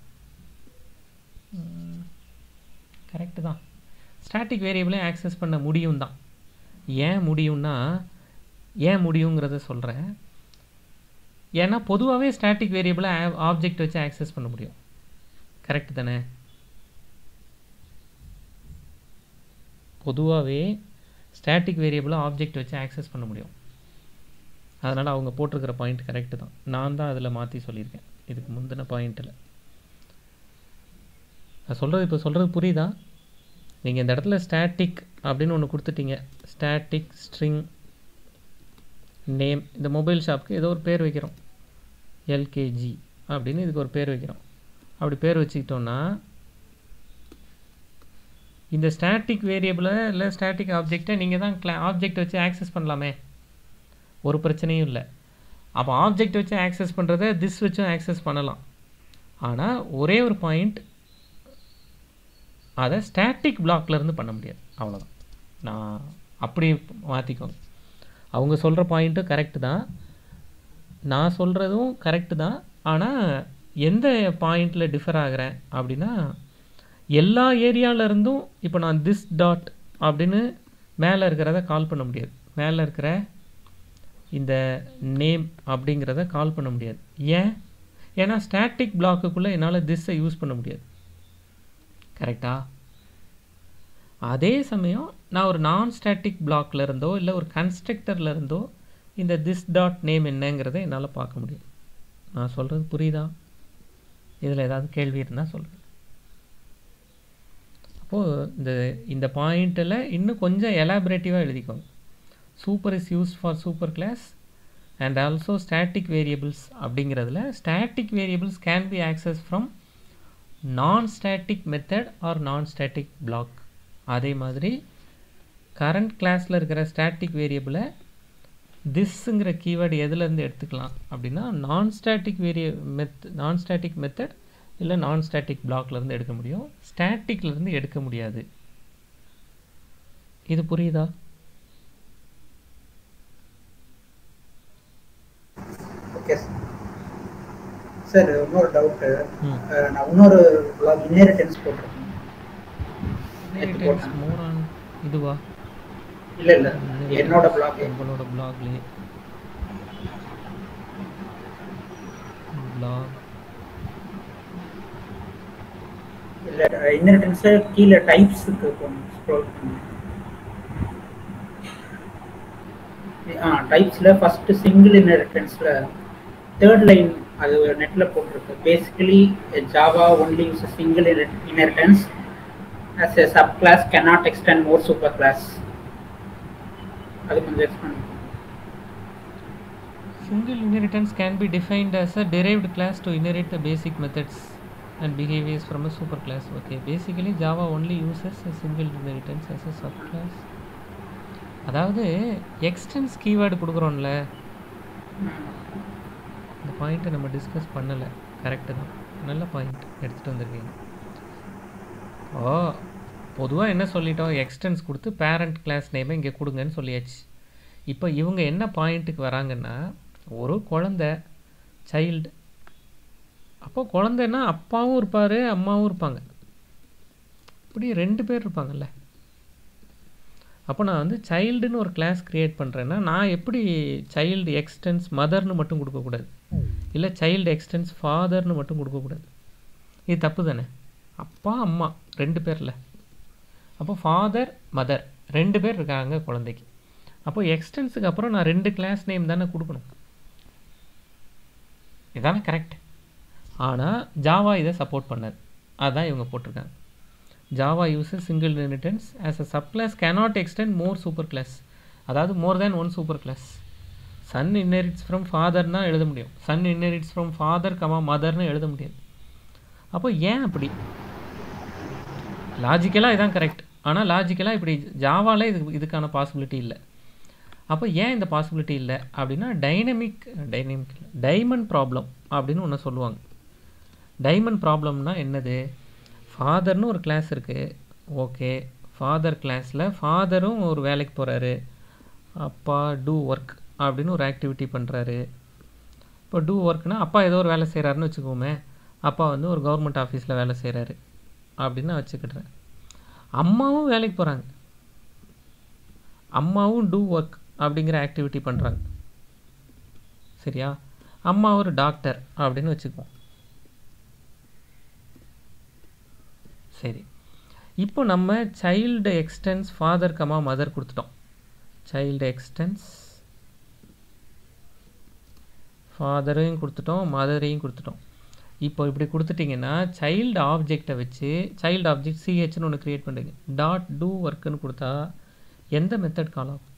கரெக்டு தான் ஸ்டாட்டிக் வேரியபிளையும் ஆக்சஸ் பண்ண முடியும் தான் ஏன் முடியும்னா ஏன் முடியுங்கிறத சொல்கிறேன் ஏன்னா பொதுவாகவே ஸ்டாட்டிக் வேரியபிளை ஆப்ஜெக்ட் வச்சு ஆக்சஸ் பண்ண முடியும் கரெக்ட் தானே பொதுவாகவே ஸ்டாட்டிக் வேரியபிளை ஆப்ஜெக்ட் வச்சு ஆக்சஸ் பண்ண முடியும் அதனால் அவங்க போட்டிருக்கிற பாயிண்ட் கரெக்டு தான் நான் தான் அதில் மாற்றி சொல்லியிருக்கேன் இதுக்கு முந்தின பாயிண்ட்டில் நான் சொல்கிறது இப்போ சொல்கிறது புரியுதா நீங்கள் இந்த இடத்துல ஸ்டாட்டிக் அப்படின்னு ஒன்று கொடுத்துட்டீங்க ஸ்டாட்டிக் ஸ்ட்ரிங் நேம் இந்த மொபைல் ஷாப்புக்கு ஏதோ ஒரு பேர் வைக்கிறோம் எல்கேஜி அப்படின்னு இதுக்கு ஒரு பேர் வைக்கிறோம் அப்படி பேர் வச்சுக்கிட்டோன்னா இந்த ஸ்டாட்டிக் வேரியபிளை இல்லை ஸ்டாட்டிக் ஆப்ஜெக்டை நீங்கள் தான் கிளா ஆப்ஜெக்ட் வச்சு ஆக்சஸ் பண்ணலாமே ஒரு பிரச்சனையும் இல்லை அப்போ ஆப்ஜெக்ட் வச்சு ஆக்சஸ் பண்ணுறத திஸ் வச்சும் ஆக்சஸ் பண்ணலாம் ஆனால் ஒரே ஒரு பாயிண்ட் அதை ஸ்டாட்டிக் இருந்து பண்ண முடியாது அவ்வளோதான் நான் அப்படி மாற்றிக்கோங்க அவங்க சொல்கிற பாயிண்ட்டும் கரெக்டு தான் நான் சொல்கிறதும் கரெக்டு தான் ஆனால் எந்த பாயிண்டில் டிஃபர் ஆகிறேன் அப்படின்னா எல்லா ஏரியால இருந்தும் இப்போ நான் திஸ் டாட் அப்படின்னு மேலே இருக்கிறத கால் பண்ண முடியாது மேலே இருக்கிற இந்த நேம் அப்படிங்கிறத கால் பண்ண முடியாது ஏன் ஏன்னா ஸ்டாட்டிக் பிளாக்குக்குள்ளே என்னால் திஸ்ஸை யூஸ் பண்ண முடியாது கரெக்டா அதே சமயம் நான் ஒரு நான் ஸ்டாட்டிக் பிளாக்ல இருந்தோ இல்லை ஒரு கன்ஸ்ட்ரக்டர்ல இருந்தோ இந்த திஸ் டாட் நேம் என்னங்கிறத என்னால் பார்க்க முடியும் நான் சொல்கிறது புரியுதா இதில் ஏதாவது கேள்வி இருந்தால் சொல்லுங்கள் அப்போது இந்த இந்த பாயிண்ட்டில் இன்னும் கொஞ்சம் எலாபரேட்டிவாக எழுதிக்கோங்க super is use for super class and also static variables அப்படிங்கிறதுல static variables can be access from non static method or non static block அதே மாதிரி கரண்ட் கிளாஸில் இருக்கிற ஸ்டாட்டிக் வேரியபிளை திஸ்ஸுங்கிற கீவேர்டு எதுலேருந்து எடுத்துக்கலாம் அப்படின்னா நான் ஸ்டாட்டிக் வேரிய மெத் நான் ஸ்டாட்டிக் மெத்தட் இல்லை நான் ஸ்டாட்டிக் பிளாக்லேருந்து எடுக்க முடியும் ஸ்டாட்டிக்லேருந்து எடுக்க முடியாது இது புரியுதா ஓகே சார் சார் இன்னொரு டவுட்டு ம் நான் இன்னொரு பிளாக் இன்ஹெரிட்டன்ஸ் போட்டிருக்கேன் நேத்து போட்டேன். மோர் ஆன் இதுவா இல்ல இல்ல என்னோட பிளாக் உங்களோட பிளாக்லேயே பிளாக் இல்ல இன்ஹெரிட்டன்ஸ் கீழே டைப்ஸுக்கு போகணும் ஸ்க்ரோல் பண்ணி ஆ டைப்ஸ்ல ஃபர்ஸ்ட் சிங்கிள் இன்ஹெரிட்டன்ஸ்ல தேர்ட் லைன் அது நெட்ல போட்டிருக்கு basically Java only use single inheritance as a subclass cannot extend more superclass அது கொஞ்சம் explain Single inheritance can be defined as a derived class to inherit the basic methods and behaviors from a superclass. Okay, basically Java only uses a single inheritance as a subclass. அதாவது extends keyword கொடுக்குறோம்ல இந்த பாயிண்ட்டை நம்ம discuss பண்ணலை correct தான் நல்ல point எடுத்துகிட்டு வந்திருக்கீங்க ஓ பொதுவாக என்ன சொல்லிட்டோம் எக்ஸ்டென்ஸ் கொடுத்து பேரண்ட் கிளாஸ் நேமை இங்கே கொடுங்கன்னு சொல்லியாச்சு இப்போ இவங்க என்ன பாயிண்ட்டுக்கு வராங்கன்னா ஒரு குழந்த சைல்டு அப்போ குழந்தைன்னா அப்பாவும் இருப்பார் அம்மாவும் இருப்பாங்க இப்படி ரெண்டு பேர் இருப்பாங்கல்ல அப்போ நான் வந்து சைல்டுன்னு ஒரு கிளாஸ் க்ரியேட் பண்ணுறேன்னா நான் எப்படி சைல்டு எக்ஸ்டென்ஸ் மதர்னு மட்டும் கொடுக்கக்கூடாது இல்லை சைல்டு எக்ஸ்டென்ஸ் ஃபாதர்னு மட்டும் கொடுக்கக்கூடாது இது தப்பு தானே அப்பா அம்மா ரெண்டு பேரில் அப்போ ஃபாதர் மதர் ரெண்டு பேர் இருக்காங்க குழந்தைக்கு அப்போ எக்ஸ்டென்ஸுக்கு அப்புறம் நான் ரெண்டு கிளாஸ் நேம் தானே கொடுக்கணும் இதானே கரெக்ட் ஆனால் ஜாவா இதை சப்போர்ட் பண்ணாது அதான் இவங்க போட்டிருக்காங்க Java uses single inheritance as a subclass cannot extend more super class அதாவது more than one super class son inherits from ஃபாதர்னா எழுத முடியும் son inherits from father comma மதர்னு எழுத முடியாது அப்போ ஏன் அப்படி லாஜிக்கலாக இதான் கரெக்ட் ஆனால் லாஜிக்கலாக இப்படி ஜாவால இது இதுக்கான பாசிபிலிட்டி இல்லை அப்போ ஏன் இந்த பாசிபிலிட்டி இல்லை அப்படின்னா டைனமிக் டைனமிக் டைமண்ட் ப்ராப்ளம் அப்படின்னு ஒன்று சொல்லுவாங்க டைமண்ட் ப்ராப்ளம்னா என்னது ஃபாதர்னு ஒரு கிளாஸ் இருக்குது ஓகே ஃபாதர் கிளாஸில் ஃபாதரும் ஒரு வேலைக்கு போகிறாரு அப்பா டூ ஒர்க் அப்படின்னு ஒரு ஆக்டிவிட்டி பண்ணுறாரு இப்போ டூ ஒர்க்னா அப்பா ஏதோ ஒரு வேலை செய்கிறாருன்னு வச்சுக்கோமே அப்பா வந்து ஒரு கவர்மெண்ட் ஆஃபீஸில் வேலை செய்கிறாரு அப்படின்னு நான் வச்சுக்கிட்டுறேன் அம்மாவும் வேலைக்கு போகிறாங்க அம்மாவும் டூ ஒர்க் அப்படிங்கிற ஆக்டிவிட்டி பண்ணுறாங்க சரியா அம்மா ஒரு டாக்டர் அப்படின்னு வச்சுக்குவோம் சரி இப்போ நம்ம child extends father comma mother கொடுத்துட்டோம் சைல்டு எக்ஸ்டென்ஸ் ஃபாதரையும் கொடுத்துட்டோம் மதரையும் கொடுத்துட்டோம் இப்போ இப்படி கொடுத்துட்டிங்கன்னா சைல்டு ஆப்ஜெக்டை வச்சு சைல்டு ஆப்ஜெக்ட் சிஹெச்னு ஒன்று க்ரியேட் பண்ணுறீங்க டாட் டூ ஒர்க்குன்னு கொடுத்தா எந்த மெத்தட் கால் ஆகும்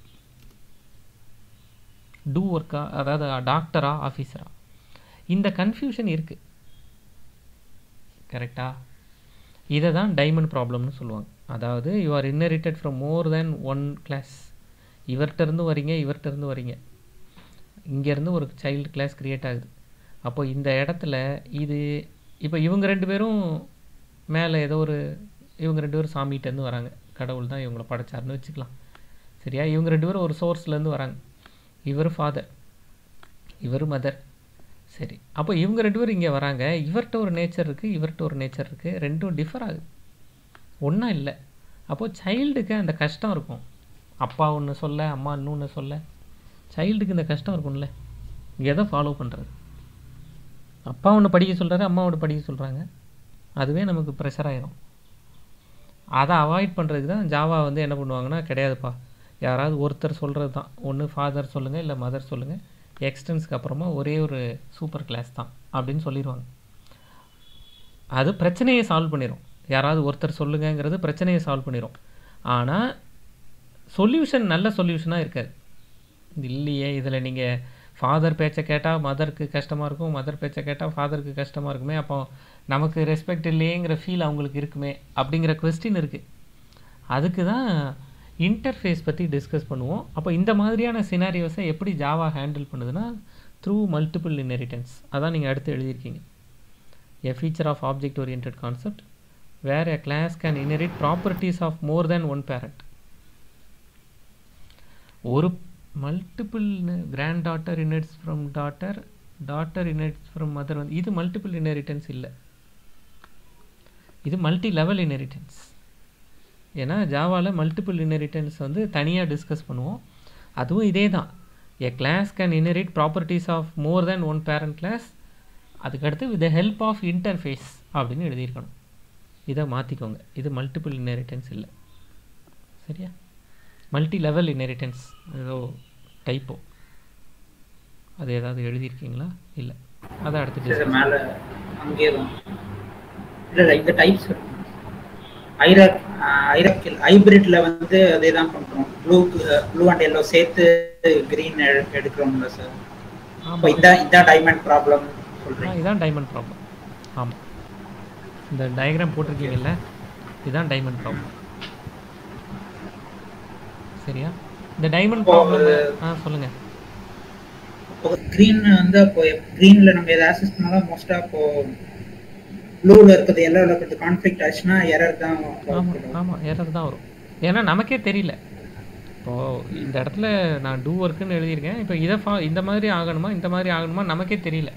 டூ ஒர்க்கா அதாவது டாக்டரா ஆஃபீஸரா இந்த கன்ஃபியூஷன் இருக்குது கரெக்டா இதை தான் டைமண்ட் ப்ராப்ளம்னு சொல்லுவாங்க அதாவது you are inherited from more then one class இவர்கிட்ட இருந்து வரீங்க இவர்கிட்ட இருந்து வரீங்க இங்கேருந்து ஒரு சைல்டு கிளாஸ் க்ரியேட் ஆகுது அப்போ இந்த இடத்துல இது இப்போ இவங்க ரெண்டு பேரும் மேலே ஏதோ ஒரு இவங்க ரெண்டு பேரும் சாமிகிட்டேருந்து வராங்க கடவுள் தான் இவங்கள படைச்சாருன்னு வச்சுக்கலாம் சரியா இவங்க ரெண்டு பேரும் ஒரு சோர்ஸ்லேருந்து வராங்க இவர் ஃபாதர் இவர் மதர் சரி அப்போ இவங்க ரெண்டு பேரும் இங்கே வராங்க இவர்கிட்ட ஒரு நேச்சர் இருக்குது இவர்கிட்ட ஒரு நேச்சர் இருக்குது ரெண்டும் டிஃபர் ஆகுது ஒன்றா இல்லை அப்போது சைல்டுக்கு அந்த கஷ்டம் இருக்கும் அப்பா ஒன்று சொல்ல அம்மா இன்னொன்று சொல்ல சைல்டுக்கு இந்த கஷ்டம் இருக்கும்ல எதை ஃபாலோ பண்ணுறது அப்பா ஒன்று படிக்க சொல்கிறாரு அம்மா ஒன்று படிக்க சொல்கிறாங்க அதுவே நமக்கு ப்ரெஷர் ஆயிரும் அதை அவாய்ட் பண்ணுறதுக்கு தான் ஜாவா வந்து என்ன பண்ணுவாங்கன்னா கிடையாதுப்பா யாராவது ஒருத்தர் சொல்கிறது தான் ஒன்று ஃபாதர் சொல்லுங்கள் இல்லை மதர் சொல்லுங்கள் எக்ஸ்டென்ஸ்க்கு அப்புறமா ஒரே ஒரு சூப்பர் கிளாஸ் தான் அப்படின்னு சொல்லிடுவாங்க அது பிரச்சனையை சால்வ் பண்ணிடும் யாராவது ஒருத்தர் சொல்லுங்கங்கிறது பிரச்சனையை சால்வ் பண்ணிடும் ஆனால் சொல்யூஷன் நல்ல சொல்யூஷனாக இருக்காது இது இல்லையே இதில் நீங்கள் ஃபாதர் பேச்சை கேட்டால் மதருக்கு கஷ்டமாக இருக்கும் மதர் பேச்சை கேட்டால் ஃபாதருக்கு கஷ்டமாக இருக்குமே அப்போ நமக்கு ரெஸ்பெக்ட் இல்லையேங்கிற ஃபீல் அவங்களுக்கு இருக்குமே அப்படிங்கிற கொஸ்டின் இருக்குது அதுக்கு தான் இன்டர்ஃபேஸ் பற்றி டிஸ்கஸ் பண்ணுவோம் அப்போ இந்த மாதிரியான சினாரியோஸை எப்படி ஜாவா ஹேண்டில் பண்ணுதுன்னா த்ரூ மல்டிபிள் இன்ஹெரிட்டன்ஸ் அதான் நீங்கள் அடுத்து எழுதியிருக்கீங்க a feature of object orient concept where a class can inherit properties of more than one parent ஒரு multiple granddaughter inherits from daughter daughter inherits from mother வந்து இது multiple inheritance இல்லை இது multi level inheritance ஏன்னா ஜாவாவில் multiple inheritance வந்து தனியாக discuss பண்ணுவோம் அதுவும் இதே தான் a class can inherit properties of more than one parent class அதுக்கடுத்து வித் ஹெல்ப் ஆஃப் இன்டர்ஃபேஸ் அப்படின்னு எழுதியிருக்கணும் இதை மாற்றிக்கோங்க இது மல்டிபிள் இன்ஹெரிட்டன்ஸ் இல்லை சரியா மல்டி லெவல் இன்ஹெரிட்டன்ஸ் ஏதோ டைப்போ அது ஏதாவது எழுதியிருக்கீங்களா இல்லை அதை அடுத்து சரி discuss மேல அங்கேயே தான் இல்ல இல்ல இந்த டைப்ஸ் ஐராக் ஐராக்கில் ஹைபிரிட்ல வந்து அதே தான் பண்றோம் ப்ளூ ப்ளூ அண்ட் எல்லோ சேர்த்து கிரீன் எடுக்கிறோம்ல சார் அப்போ ஆமாம் இந்த இந்த டைமண்ட் ப்ராப்ளம் ஆ சொல்றீங்க இதான் டைமண்ட் ப்ராப்ளம் ஆமாம் இந்த டயக்ராம் போட்டிருக்கீங்கல்ல இதுதான் டைமண்ட் ப்ராப்ளம் சரியா இந்த டைமண்ட் இப்போ ப்ராப்ளம் ஆ சொல்லுங்கள் இப்போ கிரீன் வந்து அப்போ கிரீன்ல நம்ம எதை ஆக்சஸ் பண்ணாலும் மோஸ்டா இப்போ ப்ளூல இருக்கிறது எல்லோல இருக்கிறது கான்ஃபிளிக்ட் ஆச்சுன்னா எரர் தான் ஆமாம் வரும். ஆமாம் எரர் தான் வரும் ஏன்னா நமக்கே தெரியல இப்போது இந்த இடத்துல நான் டூ ஒர்க்குன்னு எழுதியிருக்கேன் இப்போ இதை ஃபா இந்த மாதிரி ஆகணுமா இந்த மாதிரி ஆகணுமா நமக்கே தெரியல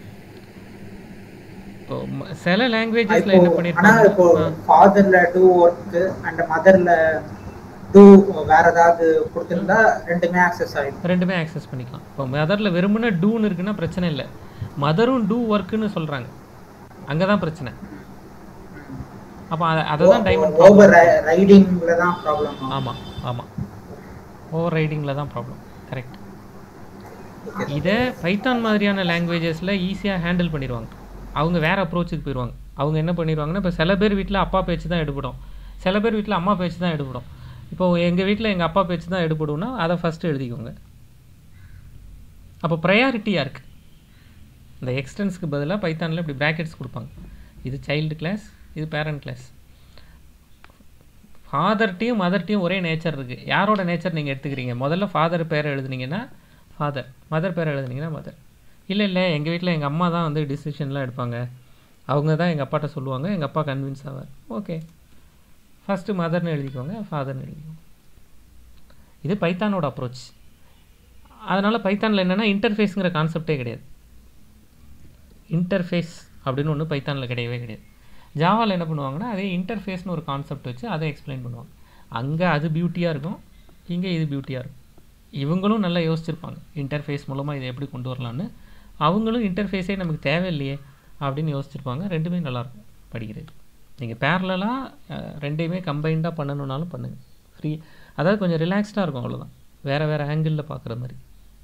இப்போ ம- சில லாங்குவேஜஸில் என்ன இப்போ ஆனா இப்போ பண்ணியிருப்பாங்க ஃபாதர்ல டூ ஒர்க் அண்ட் மதர்ல டூ வேற ஏதாவது கொடுத்திருந்தா ரெண்டுமே ஆக்சஸ் ஆயிடும் ரெண்டுமே ஆக்சஸ் பண்ணிக்கலாம் இப்போ மதரில் வெறுமனே டூன்னு இருக்குன்னா பிரச்சனை இல்லை மதரும் டூ ஒர்க்குன்னு சொல்கிறாங்க அங்கே தான் பிரச்சனை அப்போ அதை அதை தான் டைமண்ட் ஓவர் ரைடிங்ல தான் ப்ராப்ளம் ஆமாம் ஆமாம் ஓவர் ரைடிங்கில் தான் ப்ராப்ளம் கரெக்ட் இதை பைத்தான் மாதிரியான லாங்குவேஜஸில் ஈஸியாக ஹேண்டில் பண்ணிடுவாங்க அவங்க வேறு அப்ரோச்சுக்கு போயிடுவாங்க அவங்க என்ன பண்ணிடுவாங்கன்னா இப்போ சில பேர் வீட்டில் அப்பா பேச்சு தான் எடுபடும் சில பேர் வீட்டில் அம்மா பேச்சு தான் எடுபடும் இப்போ எங்கள் வீட்டில் எங்கள் அப்பா பேச்சு தான் எடுபடும்னா அதை ஃபஸ்ட்டு எழுதிக்கோங்க அப்போ ப்ரையாரிட்டியாக இருக்குது இந்த எக்ஸ்டென்ஸ்க்கு பதிலாக பைத்தானில் இப்படி ப்ராக்கெட்ஸ் கொடுப்பாங்க இது சைல்டு கிளாஸ் இது பேரண்ட் கிளாஸ் ஃபாதர்ட்டையும் மதர்ட்டையும் ஒரே நேச்சர் இருக்குது யாரோட நேச்சர் நீங்கள் எடுத்துக்கிறீங்க முதல்ல ஃபாதர் பேரை எழுதுனீங்கன்னா ஃபாதர் மதர் பேரை எழுதுனீங்கன்னா மதர் இல்லை இல்லை எங்கள் வீட்டில் எங்கள் அம்மா தான் வந்து டிசிஷன்லாம் எடுப்பாங்க அவங்க தான் எங்கள் அப்பாட்ட சொல்லுவாங்க எங்கள் அப்பா கன்வின்ஸ் ஆவார் ஓகே ஃபஸ்ட்டு மதர்னு எழுதிக்கோங்க ஃபாதர்னு எழுதிக்கோங்க இது பைத்தானோட அப்ரோச் அதனால் பைத்தானில் என்னென்னா இன்டர்ஃபேஸுங்கிற கான்செப்டே கிடையாது இன்டர்ஃபேஸ் அப்படின்னு ஒன்று பைத்தானில் கிடையவே கிடையாது ஜாவாவில் என்ன பண்ணுவாங்கன்னா அதே இன்டர்ஃபேஸ்னு ஒரு கான்செப்ட் வச்சு அதை எக்ஸ்பிளைன் பண்ணுவாங்க அங்கே அது பியூட்டியாக இருக்கும் இங்கே இது பியூட்டியாக இருக்கும் இவங்களும் நல்லா யோசிச்சிருப்பாங்க இன்டர்ஃபேஸ் மூலமாக இதை எப்படி கொண்டு வரலான்னு அவங்களும் இன்டர்ஃபேஸே நமக்கு தேவையில்லையே அப்படின்னு யோசிச்சிருப்பாங்க ரெண்டுமே நல்லாயிருக்கும் படிக்கிறது நீங்கள் பேரலாக ரெண்டையுமே கம்பைண்டாக பண்ணணுன்னாலும் பண்ணுங்கள் ஃப்ரீ அதாவது கொஞ்சம் ரிலாக்ஸ்டாக இருக்கும் அவ்வளோதான் வேறு வேறு ஆங்கிளில் பார்க்குற மாதிரி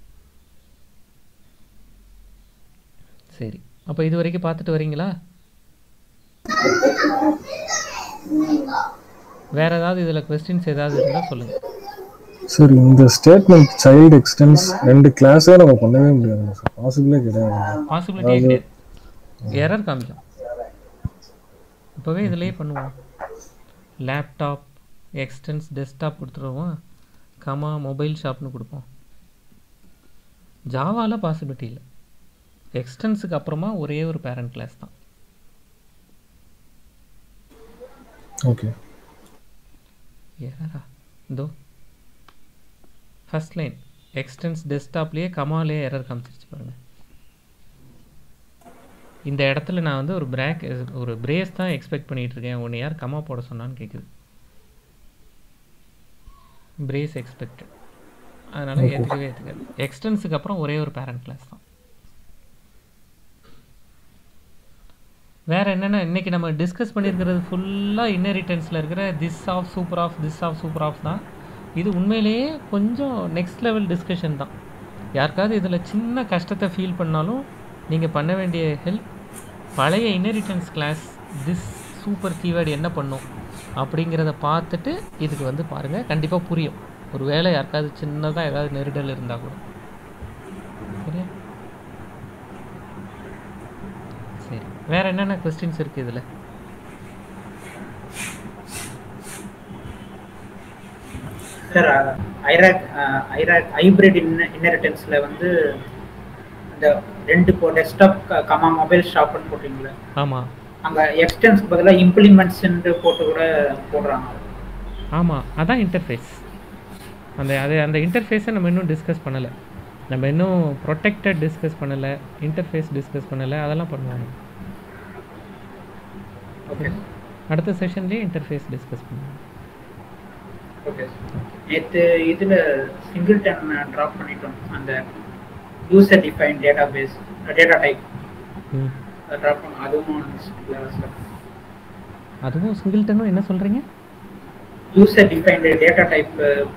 சரி அப்போ இது வரைக்கும் பார்த்துட்டு வரீங்களா வேற ஏதாவது இதில் கொஸ்டின்ஸ் ஏதாவது இருந்தால் சொல்லுங்கள் சார் இந்த ஸ்டேட்மெண்ட் சைல்டு எக்ஸ்டென்ஸ் ரெண்டு கிளாஸே நம்ம பண்ணவே முடியாதுங்க சார் பாசிபிளே கிடையாது பாசிபிலிட்டியே கிடையாது எரர் காமிக்கும் இப்போவே இதிலேயே பண்ணுவோம் லேப்டாப் எக்ஸ்டென்ஸ் டெஸ்க்டாப் கொடுத்துருவோம் கமா மொபைல் ஷாப்னு கொடுப்போம் ஜாவாவில் பாசிபிலிட்டி இல்லை எக்ஸ்டென்ஸுக்கு அப்புறமா ஒரே ஒரு பேரண்ட் கிளாஸ் தான் ஓகே எரரா இதோ ஃபர்ஸ்ட் லைன் எக்ஸ்டென்ஸ் டெஸ்க்டாப்லேயே கமாலே எரர் காமிச்சிருச்சு பாருங்க இந்த இடத்துல நான் வந்து ஒரு பிரேக் ஒரு பிரேஸ் தான் எக்ஸ்பெக்ட் பண்ணிட்டு இருக்கேன் உன்னை யார் கமா போட சொன்னான்னு கேட்குது பிரேஸ் எக்ஸ்பெக்டட் அதனால ஏற்றுக்கவே ஏற்றுக்காது எக்ஸ்டென்ஸுக்கு அப்புறம் ஒரே ஒரு பேரண்ட் கிளாஸ் தான் வேற என்னென்ன இன்னைக்கு நம்ம டிஸ்கஸ் பண்ணியிருக்கிறது ஃபுல்லாக இன்னரிட்டன்ஸில் இருக்கிற this of super of this of super of தான் இது உண்மையிலேயே கொஞ்சம் நெக்ஸ்ட் லெவல் டிஸ்கஷன் தான் யாருக்காவது இதில் சின்ன கஷ்டத்தை ஃபீல் பண்ணாலும் நீங்கள் பண்ண வேண்டிய ஹெல்ப் பழைய inheritance class this super keyword என்ன பண்ணும் அப்படிங்கிறத பார்த்துட்டு இதுக்கு வந்து பாருங்கள் கண்டிப்பாக புரியும் ஒரு வேளை யாருக்காவது சின்னதாக ஏதாவது நெருடல் இருந்தால் கூட சரியா சரி வேற என்னென்ன கொஸ்டின்ஸ் இருக்குது இதில் சார் ஐராக் ஐராக் ஹைபிரிட் இன்னரிட்டன்ஸ்ல வந்து இந்த ரெண்டு இப்போ டெஸ்க்டாப் கமா மொபைல் ஷாப்னு போட்டீங்களா ஆமாம் அங்க எக்ஸ்டென்ஸ்க்கு பதிலாக இம்ப்ளிமெண்ட்ஸ் போட்டு கூட போடுறாங்க ஆமாம் அதான் இன்டர்ஃபேஸ் அந்த அது அந்த இன்டர்ஃபேஸை நம்ம இன்னும் டிஸ்கஸ் பண்ணலை நம்ம இன்னும் ப்ரொடெக்டட் டிஸ்கஸ் பண்ணலை இன்டர்ஃபேஸ் டிஸ்கஸ் பண்ணலை அதெல்லாம் பண்ணுவாங்க ஓகே அடுத்த செஷன்லேயே இன்டர்ஃபேஸ் டிஸ்கஸ் பண்ணுவாங்க ஓகே நேற்று இதில் சிங்கிள் டன் ட்ராப் பண்ணிட்டோம் அந்த user define database data type ம் ட்ராப் பண்ணோம் அதுவும் சார் அதுவும் சிங்கிள்டனும் என்ன சொல்கிறீங்க user defined data type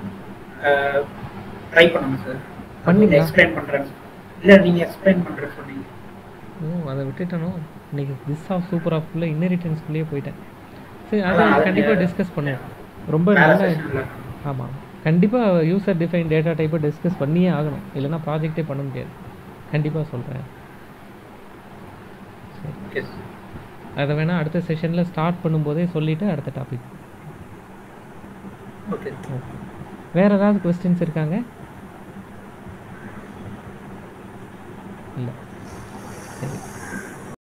try பண்ணணும் சார் பண்ணீங்களா? எக்ஸ்பிளைன் பண்ணுறேன் இல்லை நீங்கள் எக்ஸ்பிளைன் பண்ணுறேன் சொன்னீங்க ஓ அதை விட்டுட்டனோ இன்னைக்கு திஸ் ஆஃப் சூப்பர் ஆஃப்குள்ளே இன்னரிட்டன்ஸ்குள்ளேயே போயிட்டேன் சரி அதை அதான், அது கண்டிப்பாக நீங்க- டிஸ்கஸ் பண்ணுவோம் ரொம்ப வேற நல்ல செஷனில் ஆமாம் கண்டிப்பாக யூசர் டிஃபைன் டேட்டா டைப்பை டிஸ்கஸ் பண்ணியே ஆகணும் இல்லைன்னா ப்ராஜெக்டே பண்ண முடியாது கண்டிப்பாக சொல்கிறேன் சரி ஓகே சார் அதை வேணால் அடுத்த செஷனில் ஸ்டார்ட் பண்ணும்போதே சொல்லிவிட்டு அடுத்த டாபிக் ஓகே வேறு ஏதாவது கொஸ்டின்ஸ் இருக்காங்க